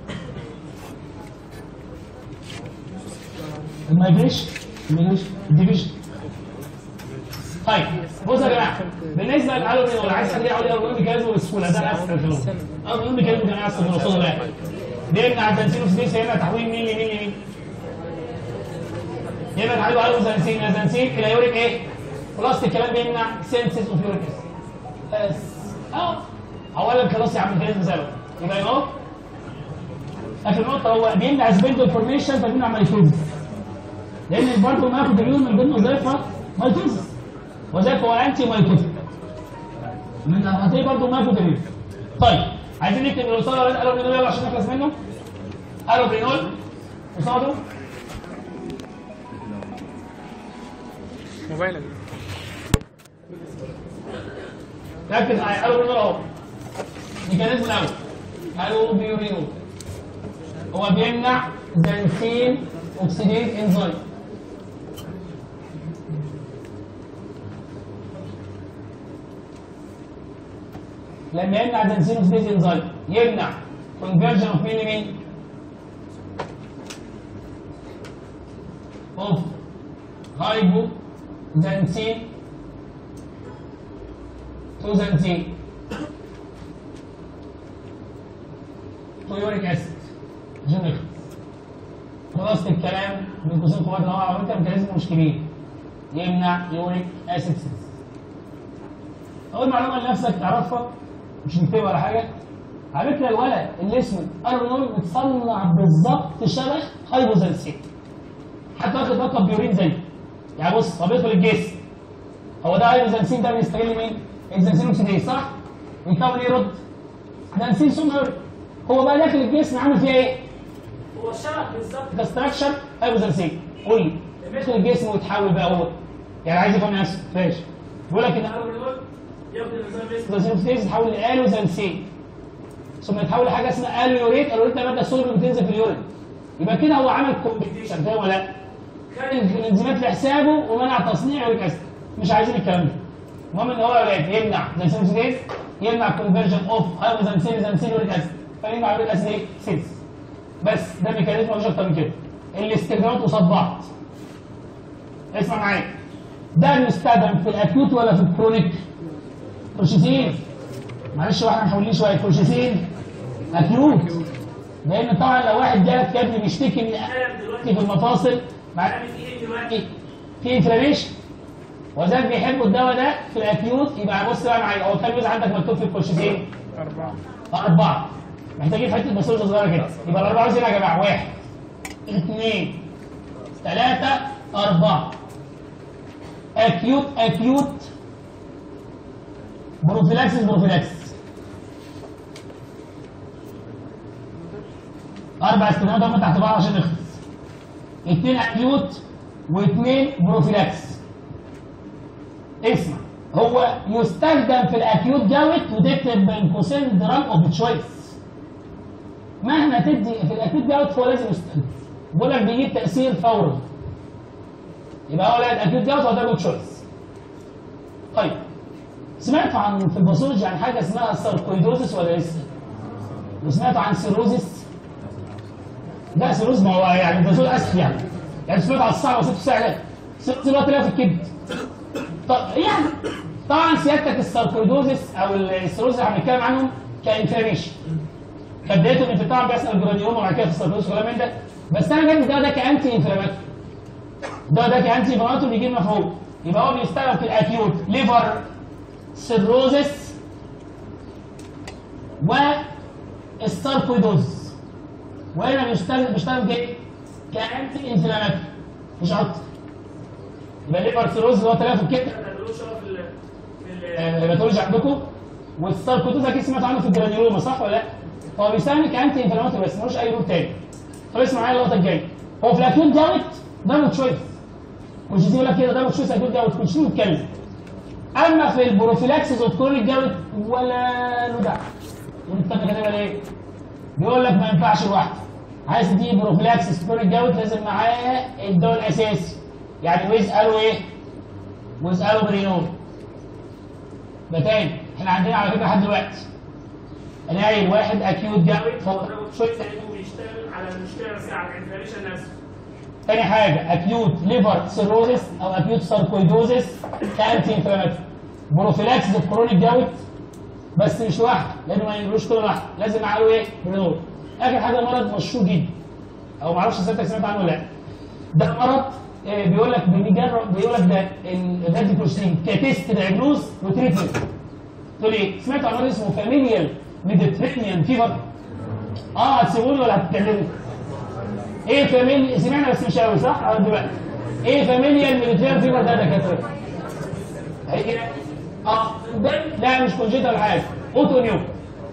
المايجريشن المايجريشن الديفيجن طيب بصوا يا جماعه بالنسبه للالومنيوم اللي عايز تخليه عليه الالومنيوم ميكانيزم بسهوله ده الاسهل في الوقت الالومنيوم ميكانيزم كان اسهل في الوصول بقى بيمنع التنسيلوسيديس يمنع تحويل مين لمين لمين يبقى تحويل الوزنسين الوزنسين الى يوريك ايه؟ خلاص الكلام بيمنع سينسيس اوف يوريك بس اه اولا خلاص يا عم الميكانيزم سبب يبقى يبقى اهو اخر نقطه هو بيمنع سبندل فورميشن فبيمنع مايتوزس لان برضه ماخد اليون من ضمن وظائفها مايتوزس وذلك هو انتي مايتوزس من هتلاقي برضه ماخد اليون طيب عايزين نكتب الوصول ولا الوبرينول يلا عشان نخلص منه الوبرينول قصاده موبايلك ركز معايا الوبرينول اهو ميكانيزم الاول الوبرينول هو بيمنع زنسين اوكسيديز انزيم لما يمنع زنسين اوكسيديز انزيم يمنع كونفرجن اوف مين لمين؟ اوف هايبو زنسين تو زنسين تو يوريك اسيد عشان نخلص خلاصة الكلام من قوسين قوات لو على فكره ميكانيزم مش كبير يمنع يوريك اسيد سينس اول معلومه لنفسك تعرفها مش نكتبها ولا حاجه على فكره الولد اللي اسمه ارنولد متصنع بالظبط شبه هايبوزنسين حتى واخد لقب بيورين زيه يعني بص هو بيدخل الجسم هو ده هايبوزنسين ده بيستغل مين؟ الزنسين اوكسيديز صح؟ ويكون ايه يرد؟ زنسين ثم يوريك هو بقى داخل الجسم عامل فيها ايه؟ هو شبه بالظبط كستراكشر هايبوزنسين قول لي يدخل الجسم ويتحول بقى هو يعني عايز يفهم نفسه ماشي بيقول لك ان الارنولد ياخد الزنسين اوكسيديز يتحول لالوزنسين ثم يتحول لحاجه اسمها اليوريت اليوريت ده ماده سوليد بتنزل في اليورين يبقى كده هو عمل كومبيتيشن فاهم ولا لا؟ خد الانزيمات لحسابه ومنع تصنيع يوريك اسيد مش عايزين الكلام ده المهم ان هو يا ولاد يمنع زنسين يمنع كونفرجن اوف هايبوزنسين زنسين يوريك اسيد فيمنع يوريك اسيد ايه؟ سيلز بس ده ميكانيزم مش اكتر من كده الاستخدامات قصاد بعض اسمع معايا ده المستخدم في الاكيوت ولا في الكرونيك؟ كولشيسين معلش بقى احنا محولين شويه كولشيسين اكيوت لان طبعا لو واحد جالك يا ابني بيشتكي من الم دلوقتي في المفاصل معناه في ايه دلوقتي؟ في انفلاميشن وذلك بيحبوا الدواء ده في الاكيوت يبقى بص بقى معايا هو كام جزء عندك مكتوب في الكولشيسين؟ أربعة أربعة محتاجين حتة بصوصة صغيرة كده يبقى الأربعة زي يا جماعة واحد اثنين ثلاثة أربعة أكيوت أكيوت بروفيلاكسس بروفيلاكسس أربع استخدامات هم تحت بعض عشان نخلص اثنين أكيوت واثنين بروفيلاكسس اسمع هو يستخدم في الاكيوت جاوت وتكتب بين قوسين دراج اوف تشويس مهما تدي في الاكيوت جاوت فهو لازم يستخدم بيقول لك بيجيب تاثير فوري يبقى هو لا الاكيوت جاوت هو دراج تشويس طيب سمعت عن في الباثولوجي عن حاجه اسمها ساركويدوزس ولا لسه؟ وسمعت عن سيروزس لا سيروز ما هو يعني الباثول اسف يعني يعني سمعت على الصعب وست سهله ست الوقت لها في الكبد طب يعني طبعا سيادتك الساركويدوزس او السيروز اللي هنتكلم عنهم كانفلاميشن فبدايته ان طبعا بيحصل الجرانيوما وبعد كده في الساركويدوز وكلام من ده بس انا جايب الدواء ده كانتي انفلاماتوري الدواء ده كانتي انفلاماتوري بيجيب مفعول يبقى هو بيستخدم في الاكيوت ليفر سيروزس والساركويدوز وهنا بيشتغل بيشتغل كايه؟ كانتي انفلاماتوري مش اكتر يبقى ليفر سيروز اللي هو تلف الكبد الهيماتولوجي عندكم والساركويدوز اكيد سمعت عنه في الجرانيوما صح ولا لا؟ هو بيستعمل كانتي انفلاماتوري بس ملوش اي روت تاني طب اسمع معايا اللقطه الجايه هو في الاكيوت داوت داوت تشويس كونشيزين يقول لك كده داوت تشويس اكيوت داوت كونشيزين يتكلم اما في البروفيلاكسيس اوف كرونيك داوت ولا له دعوه والكتاب كاتبها ليه؟ بيقول لك ما ينفعش لوحده عايز تدي بروفيلاكسيس كرونيك داوت لازم معاه الدواء الاساسي يعني ويسالوا ايه؟ ويسالوا برينول ده تاني احنا عندنا على فكره لحد دلوقتي الاقي واحد اكيوت داوت هو شويه بيشتغل على المشكله بس على الانفلاميشن نفسه تاني حاجه اكيوت ليفر سيروزس او اكيوت ساركويدوزس كانتي انفلاماتوري بروفيلاكسيس اوف كرونيك داوت بس مش لوحده لانه ما يجروش كل لوحده لازم معاه ايه؟ برينول اخر حاجه مرض مشهور جدا او معرفش سيادتك سمعت عنه ولا لا ده مرض آه، بيقول لك بيجرب بيقول لك ده الراديكوسين كتيست دايجنوز وتريتمنت تقول ايه؟ سمعت عن مرض اسمه فاميليال ميديترينيان فيفر اه هتسيبوني ولا هتتكلموا؟ ايه فاميلي سمعنا بس مش قوي صح؟ اه دلوقتي ايه فاميليال ميديترينيان فيفر ده دكاتره؟ هي كده اه ده لا مش كونجيتا ولا حاجه اوتو نيون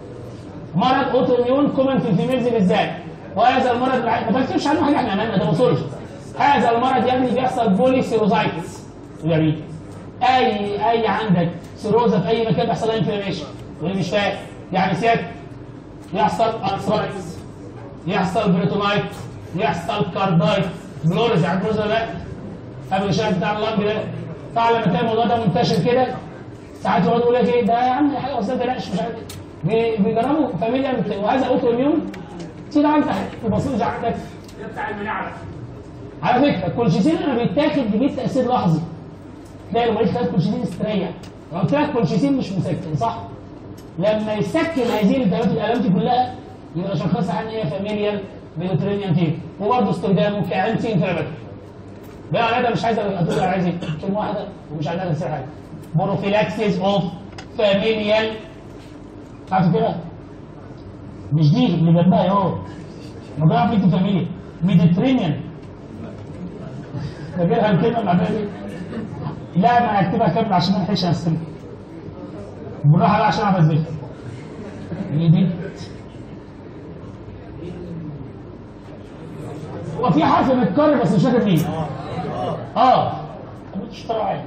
مرض اوتو نيون كومن في الفيميلز بالذات وهذا المرض الع- ما بكتبش عنه حاجه احنا امامنا ده باثولوجي هذا المرض يا ابني بيحصل بولي سيروزايتس يعني اي اي عندك سيروزا في اي مكان بيحصل لها انفلاميشن واللي مش فاهم يعني سيادة يحصل ارثرايتس يحصل بريتونايت يحصل كاردايت بلورز يعني بلورز ولا لا قبل الشهر بتاع اللنج ده طبعا لما تلاقي الموضوع ده منتشر كده ساعات يقعدوا يقول لك ايه ده يا عم حاجه بسيطه لا مش عارف إيه. بي- بيجربوا فاميليا وهذا اوتو اميون تيجي عندك في بصيص عندك ده بتاع المناعه على فكره الكولشيسين لما بيتاخد بيجيب تاثير لحظي تلاقي المريض خد كولشيسين استريح لو قلت لك كولشيسين مش مسكن صح؟ لما يسكن هذه الالتهابات الالام دي كلها يبقى شخصها ان هي فاميليال ميديترينيان تيب وبرضه استخدامه كانتي انفلاماتوري بقى على ده مش عايز اقول عايز ايه؟ كلمه واحده ومش عايز تفسير حاجه بروفيلاكسيس اوف فاميليال عارف كده؟ مش دي اللي جنبها اهو ما بيعرف يكتب فاميليا ميديترينيان فاكرها الكلمه اللي بعدها دي لا انا هكتبها كامل عشان ما نلحقش نقسمها بالراحه بقى عشان اعرف ازاي هي دي هو في حرف متكرر بس مش فاكر مين اه مش طبيعي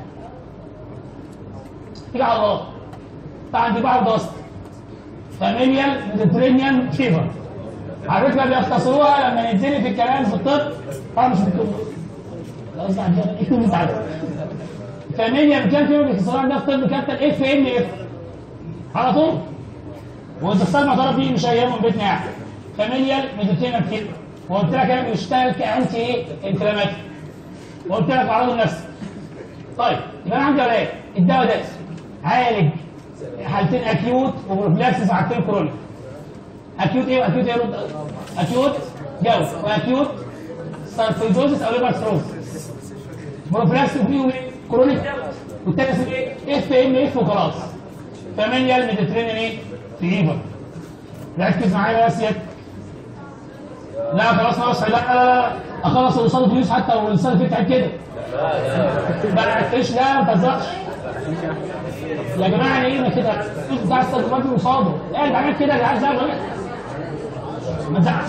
تيجي على الله طبعا دي بعض ضغط فاميليال ميديترينيان فيفر على فكره بيختصروها لما ينزلي في الكلام في الطب طبعا مش في الطب خلاص عندنا اكتب انت عارف فاميليا كان فيهم بيختصروها عندنا في الطب كابتن اف ام اف على طول والاتصال معترف بيه مش ايامهم بيتنا يعني فاميليال ميديترينيان فيفر وقلت لك انا بيشتغل كانتي ايه انفلاماتوري وقلت لك اعراض النفس طيب يبقى انا عندي علاج الدواء ده عالج حالتين اكيوت وبروفلاكسس حالتين كرونيك اكيوت ايه واكيوت ايه رد اكيوت جو واكيوت ساركويدوزس او ليبر سيروزس بروفلاكسس فيهم ايه كرونيك والتاني اسمه ايه اف ام اف وخلاص فاميليال ميديترينيان ايه فيفر ركز معايا بس يا لا خلاص خلاص لا لا لا اخلص الوصال فلوس حتى والسنه اللي فاتت كده ما ركزتش لا ما تهزرش يا جماعه يعني ايه ما كده الفلوس بتاع الصدمات وصاده لا اللي عمل كده اللي عايز يعمل إيه؟ ما تزعلش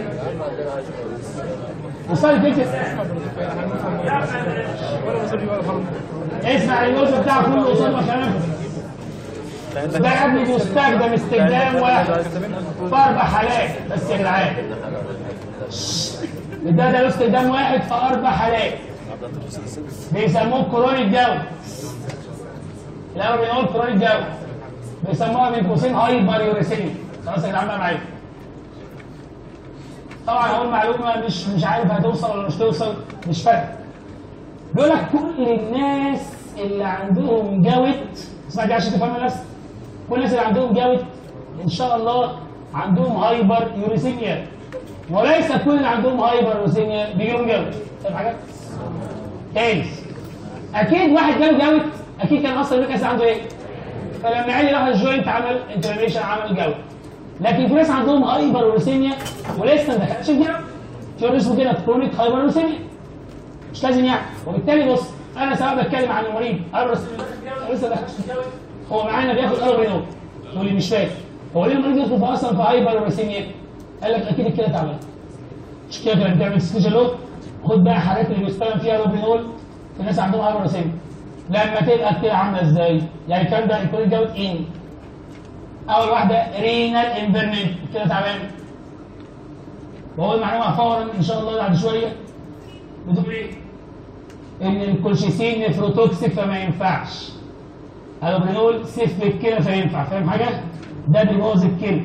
والسنه اللي فاتت اسمع النوز بتاع كل قصاد مكانه ده يا ابني بيستخدم استخدام واحد في اربع حالات بس يا جدعان ده ده له استخدام واحد في اربع حالات بيسموه كرونيك جو الاول بنقول كرونيك جو بيسموها بين قوسين هايبر يوريسيميا خلاص يا جدعان بقى معايا طبعا اقول معلومه مش مش عارف هتوصل ولا مش توصل مش فارقه بيقول لك كل الناس اللي عندهم جوت اسمع دي عشان تفهم نفسك كل الناس اللي عندهم جوت ان شاء الله عندهم هايبر يوريسيميا وليس كل اللي عندهم هايبر يوريسيميا بيجي لهم جوت فاهم حاجه؟ تاني اكيد واحد جاله جوت اكيد كان اصلا الريكس عنده ايه؟ فلما عيل راح الجوينت عمل انترميشن عمل جوت لكن في ناس عندهم هايبر يوريسيميا ولسه ما دخلش الجوت في اسمه كده كرونيك هايبر يوريسيميا مش لازم يعني وبالتالي بص انا سواء بتكلم عن المريض هايبر يوريسيميا لسه دخلش الجوت هو معانا بياخد الوبرينول تقول لي مش فاهم هو ليه المريض يدخل في اصلا في هايبر يوريسيميا؟ قال لك اكيد الكلى تعبانه مش كده كده بتعمل سكيجن لود خد بقى حالات اللي بيستخدم فيها الوبرينول في ناس عندهم هايبر يوريسيميا لما تبقى الكلى عامله ازاي؟ يعني الكلام ده يكون الجوت ان اول واحده رينال انفيرمنت الكلى تعبانه وهو معلومه فورا ان شاء الله بعد شويه بتقول ايه؟ ان الكولشيسين نفروتوكسيك فما ينفعش الوبرينول سيف للكلى فينفع فاهم حاجه؟ ده بيبوظ الكلى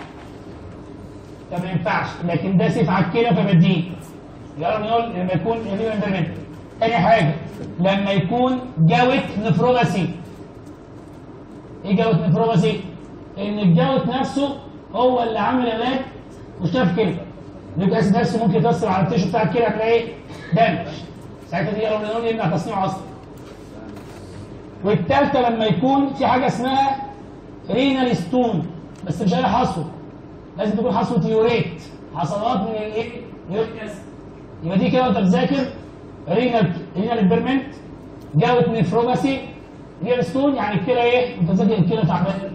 فما ينفعش لكن ده سيف على الكلى فبديه الوبرينول لما يكون يمين انترمنت تاني حاجه لما يكون جوت نفروباسي ايه جوت نفروباسي؟ ان الجوت نفسه هو اللي عامل علاج مشكله في الكلى النيوك اسيد نفسه ممكن يتاثر على التيشو بتاع الكلى هتلاقي ايه؟ دامج ساعتها دي الوبرينول يمنع تصنيعه اصلا والثالثه لما يكون في حاجه اسمها رينال ستون بس مش اي حصوه لازم تكون حصوه يوريت حصوات من الايه؟ يوريك اسيد يبقى دي كده وانت بتذاكر رينال رينال امبيرمنت جاوت نفروباسي رينال ستون يعني الكلى ايه؟ انت بتذاكر الكلى تعبانه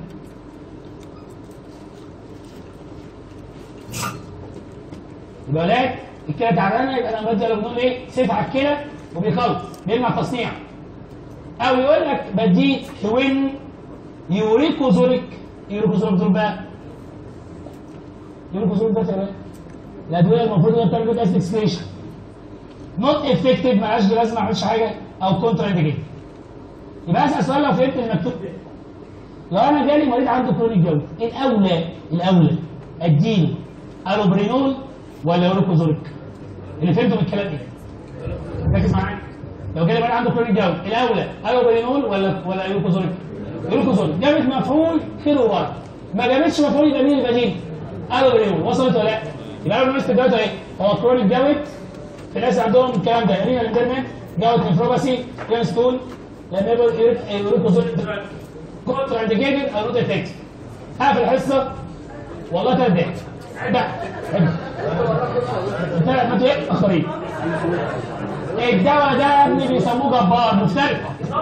يبقى ولاد الكلى تعبانه يبقى انا بدي بنقول ايه؟ سيف على الكلى وبيخلص بيمنع تصنيع او يقول لك بديه حوين يوريكوزوليك يوريكوزوليك دول بقى يوريكوزوليك ده تمام الادويه المفروض انها بتعمل جود اسيد اكسبريشن نوت افكتيف مالهاش لازمه ما عملتش حاجه او كونترا انديكيتد يبقى اسال سؤال لو فهمت المكتوب ده لو انا جالي مريض عنده كرونيك جوت الاولى الاولى اديله الوبرينول ولا يوريكوزوليك اللي فهمته من الكلام ايه؟ ركز معايا لو جالي مريض عنده كرونيك جوت الاولى الوبرينول ولا ولا يوريكوزوليك يوريكوزوليك جابت مفعول خير وبركه ما جابتش مفعول يبقى مين البديل؟ الوبرينول وصلت ولا لا؟ يبقى اول نست الجوت اهي هو كرونيك جوت في ناس عندهم الكلام ده رينال اندرمنت جوت نفروباسي رين ستول لما يبقى يوريكوزوليك كونترا انديكيتد او نوت افكت هقفل الحصه والله ثلاث دقايق ابدا ابدا انت ما تبقى اخرين الدواء ده يا ابني بيسموه جبار مفترق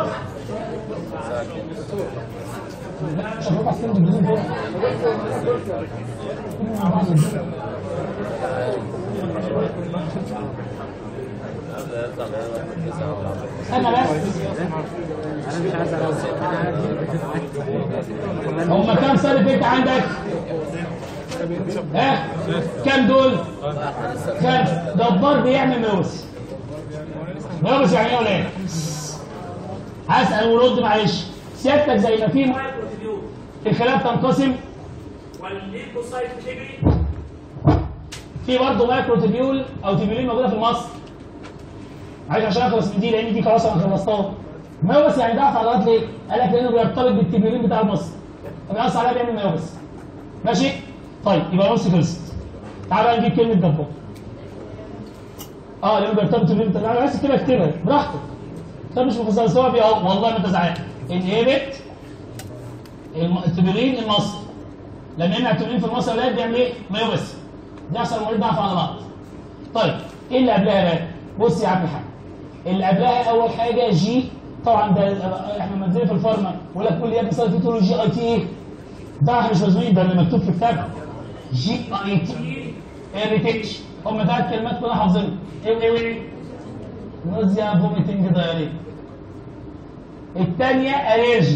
لا، مش هتروح السن الجديد دول. مع بعض ازاي؟ انا بس هم كام سنه فيك عندك؟ ها؟ كام دول؟ خمس دبار بيعمل موس موس يعني ايه ولا ايه؟ هسأل ورد معلش سيادتك زي ما في مايكروتيبيول الخلايا بتنقسم والليكوسايت بتجري في برضه مايكرو تبيول او تبيولين موجوده في المصل عايز عشان اخلص من دي لان دي خلاص انا خلصتها ميوبس يعني ضعف عضلات ليه؟ قال لك لانه بيرتبط بالتبيولين بتاع المصل فبيأثر عليها بيعمل ميوبس ماشي؟ طيب يبقى نص خلصت تعال بقى نجيب كلمه جبار اه لانه بيرتبط بالتبيولين بتاع انا عايز كده اكتبها براحتك طب مش مفصل سوا بيه اهو والله ما انت زعلان انهبت التبيولين المصل لما يمنع التبيولين في المصل اولاد بيعمل ايه؟ ميوبس ده يحصل مريض ضعف على بعض طيب ايه اللي قبلها بقى؟ بص يا عم الحاج اللي قبلها اول حاجه جي طبعا ده احنا منزلين في الفارما بقول لك كل يا ابني صار في تقول جي اي تي ايه؟ ده احنا مش مزنوقين ده اللي مكتوب في الكتاب جي اي تي اريتيتش هم ثلاث كلمات كلنا حافظينهم ايه وايه وايه؟ نوزيا فوميتنج دايريا الثانيه الرجي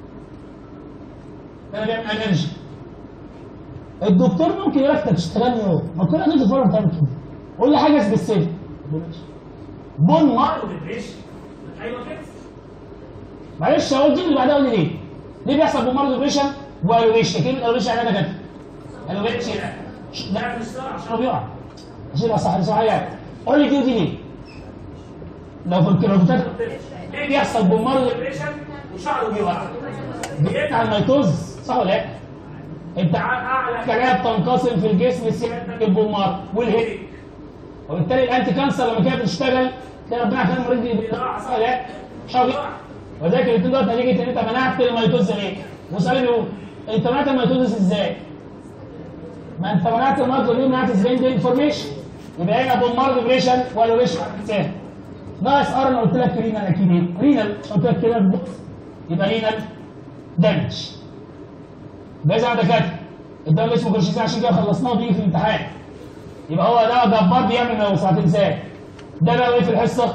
انا بيعمل الرجي الدكتور ممكن يقول لك انت بتشتغلني اهو ما كل الناس الفرن بتعمل كده قول لي حاجه سبيسيفيك بون مار ديبريشن ايوه كده معلش اقول دي اللي بعدها قول لي ليه؟ ليه بيحصل بون مار ديبريشن والويشن كلمه الويشن يعني انا كده الويشن لا مش صح هو بيقع عشان يبقى صح صحيح قول لي دي ودي ليه؟ لو في الكيلومتر ليه بيحصل بومار ديبريشن وشعره بيوقع بيقطع الميتوز صح ولا لا؟ انت اعلى كلام تنقسم في الجسم سيادتك البومار والهيك وبالتالي الانتي كانسر لما كانت بتشتغل تلاقي ربنا كان المريض بيقطع صح ولا لا؟ مش عارف يقع وذلك الاثنين دول نتيجه ان انت منعت الميتوز ليه؟ وسؤال بيقول انت منعت الميتوز ازاي؟ ما انت منعت المرض ليه منعت ازاي دي انفورميشن يبقى هنا بومار ديبريشن ولا وش سهل ناقص ار انا قلت لك رينال اكيد ايه؟ رينال قلت لك كده بص. يبقى رينال دامج ده زي ما دكاتره الدواء اللي اسمه كورشيزين عشان كده خلصناه بيجي في الامتحان يبقى هو ده جبار بيعمل موسوعة انسان ده بقى ايه في الحصه؟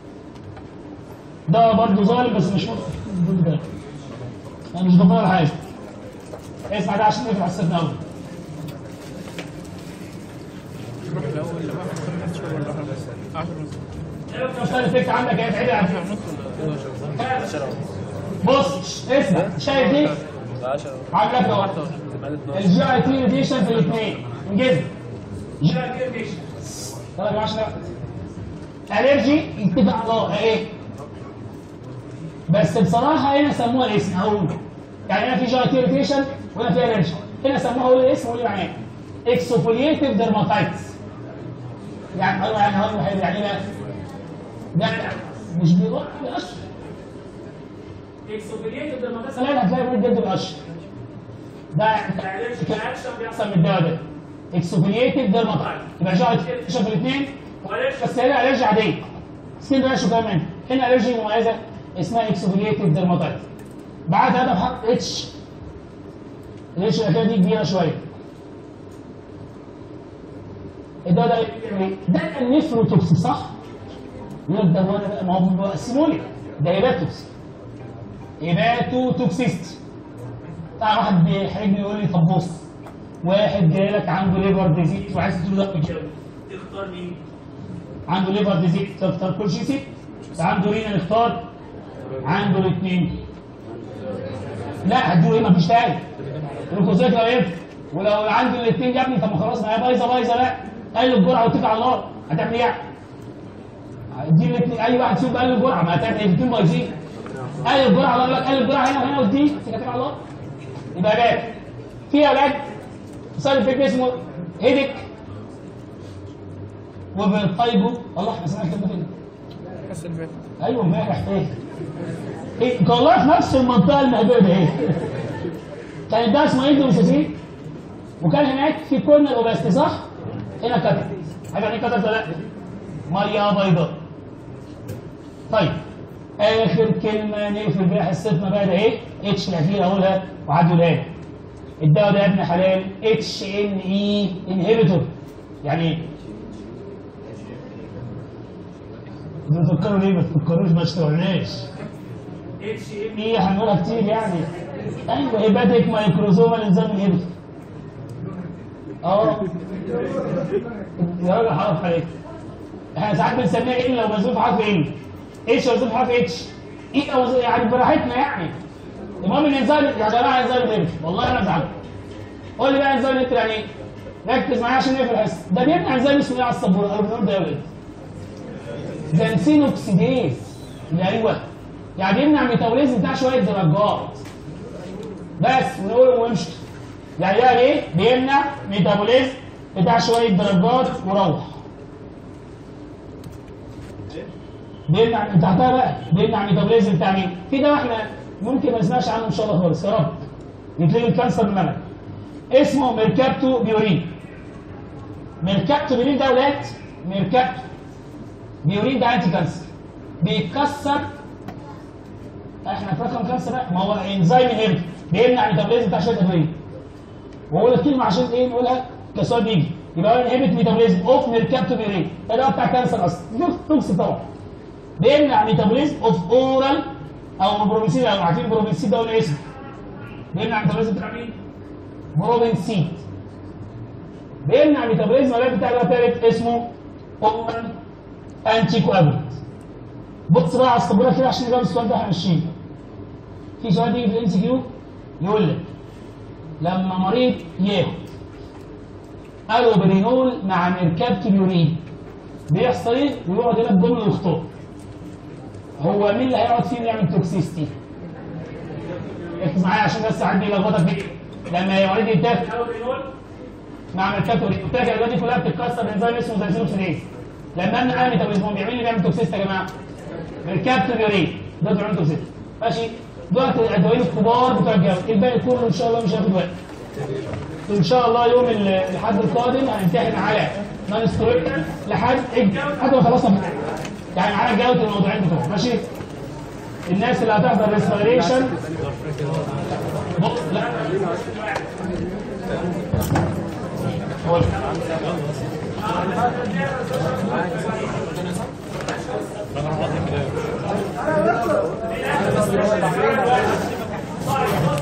ده برضه ظالم بس مش مهم ده انا مش جبار ولا حاجه اسمع ده عشان نقفل حصتنا اول عشان الفكره عندك ايه تعالى يا عم بص اسمع شايف دي 10 عامله كده واحده الجي اي تي ريديشن في الاثنين انجز جي اي تي ريديشن طلع يا عشرة الرجي يتفق على الله ايه بس بصراحه هنا سموها الاسم هقول يعني هنا في جي اي تي ريديشن وهنا في الرجي هنا سموها هقول الاسم وقول معناه اكسوفوليتيف ديرماتايتس يعني هو يعني هو يعني ايه بقى؟ ده مش بيروح بيقشر اكسوفيليتد درماتايتس مثلا هتلاقي مريض جلده بيقشر ده الالرجيك اكشن بيحصل احسن من الدواء ده اكسوفيليتيف ديرماتايتس يبقى جي اي تي ريديشن في الاثنين والرجيك بس هنا الرجي عاديه سكين راش كمان هنا الرجي مميزه اسمها اكسوفيليتيف ديرماتايتس بعد هذا بحط اتش الاتش الاخيره دي كبيره شويه الدواء ده إيه؟ ده كان نفروتوكسي صح؟ يقول لك ده هو أنا- ما هم بيقسموا لي ده هيباتوكسي هيباتو توكسيستي طبعا واحد بيحرجني يقول لي طب بص واحد جاي لك عنده ليفر ديزيز وعايز تديله دواء كده تختار مين؟ عنده ليفر ديزيز تختار كل شيء سيب عنده رينا نختار عنده الاثنين لا هتديله ايه مفيش تاني الجلوكوزات لو ينفع ولو عنده الاثنين يا ابني طب ما خلاص ما هي بايظه بايظه لا قلل الجرعه واتكل على الله هتعمل ايه؟ دي الاثنين اي واحد فيهم قلل الجرعه ما هتعمل ايه؟ الاثنين بايظين قلل الجرعه الله يقول لك قلل الجرعه هنا وهنا ودي اتكل على الله يبقى علاج في علاج سايد افكت اسمه هيدك وبالطيبو والله احنا سمعنا الكلام ده فين؟ الحصه اللي فاتت ايوه امبارح ايه؟ ايه والله في نفس المنطقه المهدوده ايه؟ كان ده اسمه اندوميسيسين وكان هناك في كورنر اوباستي صح؟ هنا كتر عارف يعني ايه كتر ولا لا؟ ميه بيضاء طيب اخر كلمه نقفل بيها حصتنا بقى ده ايه؟ اتش الاخيره اقولها وعدوا لها الدواء ده يا ابن حلال اتش ان اي انهبيتور يعني ايه؟ بتفكروا ليه ما تفكروش ما اشتغلناش اتش ام ايه هنقولها كتير يعني ايوه هيباتيك مايكروزومال انزيم انهبيتور اه يا راجل حرف عليك احنا ساعات بنسميها ايه لو مزوف حرف ايه ايش لو مزوف حرف اتش ايه لو مزوف- يعني براحتنا يعني المهم الانزيم يا جماعه انزيم انهبيتور والله انا زعلت قول لي بقى انزيم انهبيتور يعني ايه ركز معايا عشان نقفل الحصه ده بيمنع انزيم اسمه ايه على السبوره انا بنقول ده يا ولد زنسين اوكسيديز ايوه يعني بيمنع ميتابوليزم بتاع شويه درجات بس ونقول وامشي يعني ده ايه بيمنع ميتابوليزم بتاع شويه درجات وروح بيمنع تحتها بقى بيمنع ميتابوليزم بتاع مين في ده احنا ممكن ما نسمعش عنه ان شاء الله خالص يا رب يتلغي الكانسر من المنهج اسمه ميركابتو بيورين ميركابتو بيورين ده ولاد ميركابتو بيورين ده انتي كانسر بيكسر احنا في رقم كانسر بقى ما هو انزيم انهبيتور بيمنع الميتابوليزم بتاع شويه ادويه واقول لك كلمه عشان ايه نقولها كسؤال بيجي يبقى هو انهبيت ميتابوليزم اوف ميركابتوبيرين ده هو بتاع كانسر اصلا توكس طبعا بيمنع ميتابوليزم اوف اورال او بروبنسيد او عارفين بروبنسيد ده قلنا اسمه بيمنع ميتابوليزم بتاع مين؟ بروبنسيد بيمنع ميتابوليزم العلاج بتاع ده تالت اسمه اورال انتي كوابلت بص بقى على السبوره كده عشان نجاوب السؤال ده هنمشيه في سؤال يجي في الام سي كيو يقول لك لما مريض ياخد الوبرينول مع ميركابتوليورين بيحصل ايه؟ ويقعد هنا بجمله ويخطب هو مين اللي هيقعد فيه يعمل توكسيستي؟ ركز معايا عشان بس حد يلخبطك فيه لما يا وليد يتاكل الوبرينول مع ميركابتولين قلت لك الادويه دي كلها بتتكسر بانزيم اسمه زنسينوكسيديز لما ابني على ميتابوليزم بيعمل لي بيعمل توكسيست يا جماعه ميركابتولين ده بيعمل توكسيست ماشي دول الادويه الكبار بتوع الجو الباقي كله ان شاء الله مش هياخد وقت ان شاء الله يوم ال- الاحد القادم هنمتحن على نون سترويد لحد لحد ما خلصنا امتحان. يعني معانا جوده الموضوعين بتوعه ماشي الناس اللي هتحضر ريسبيريشن لا هو صح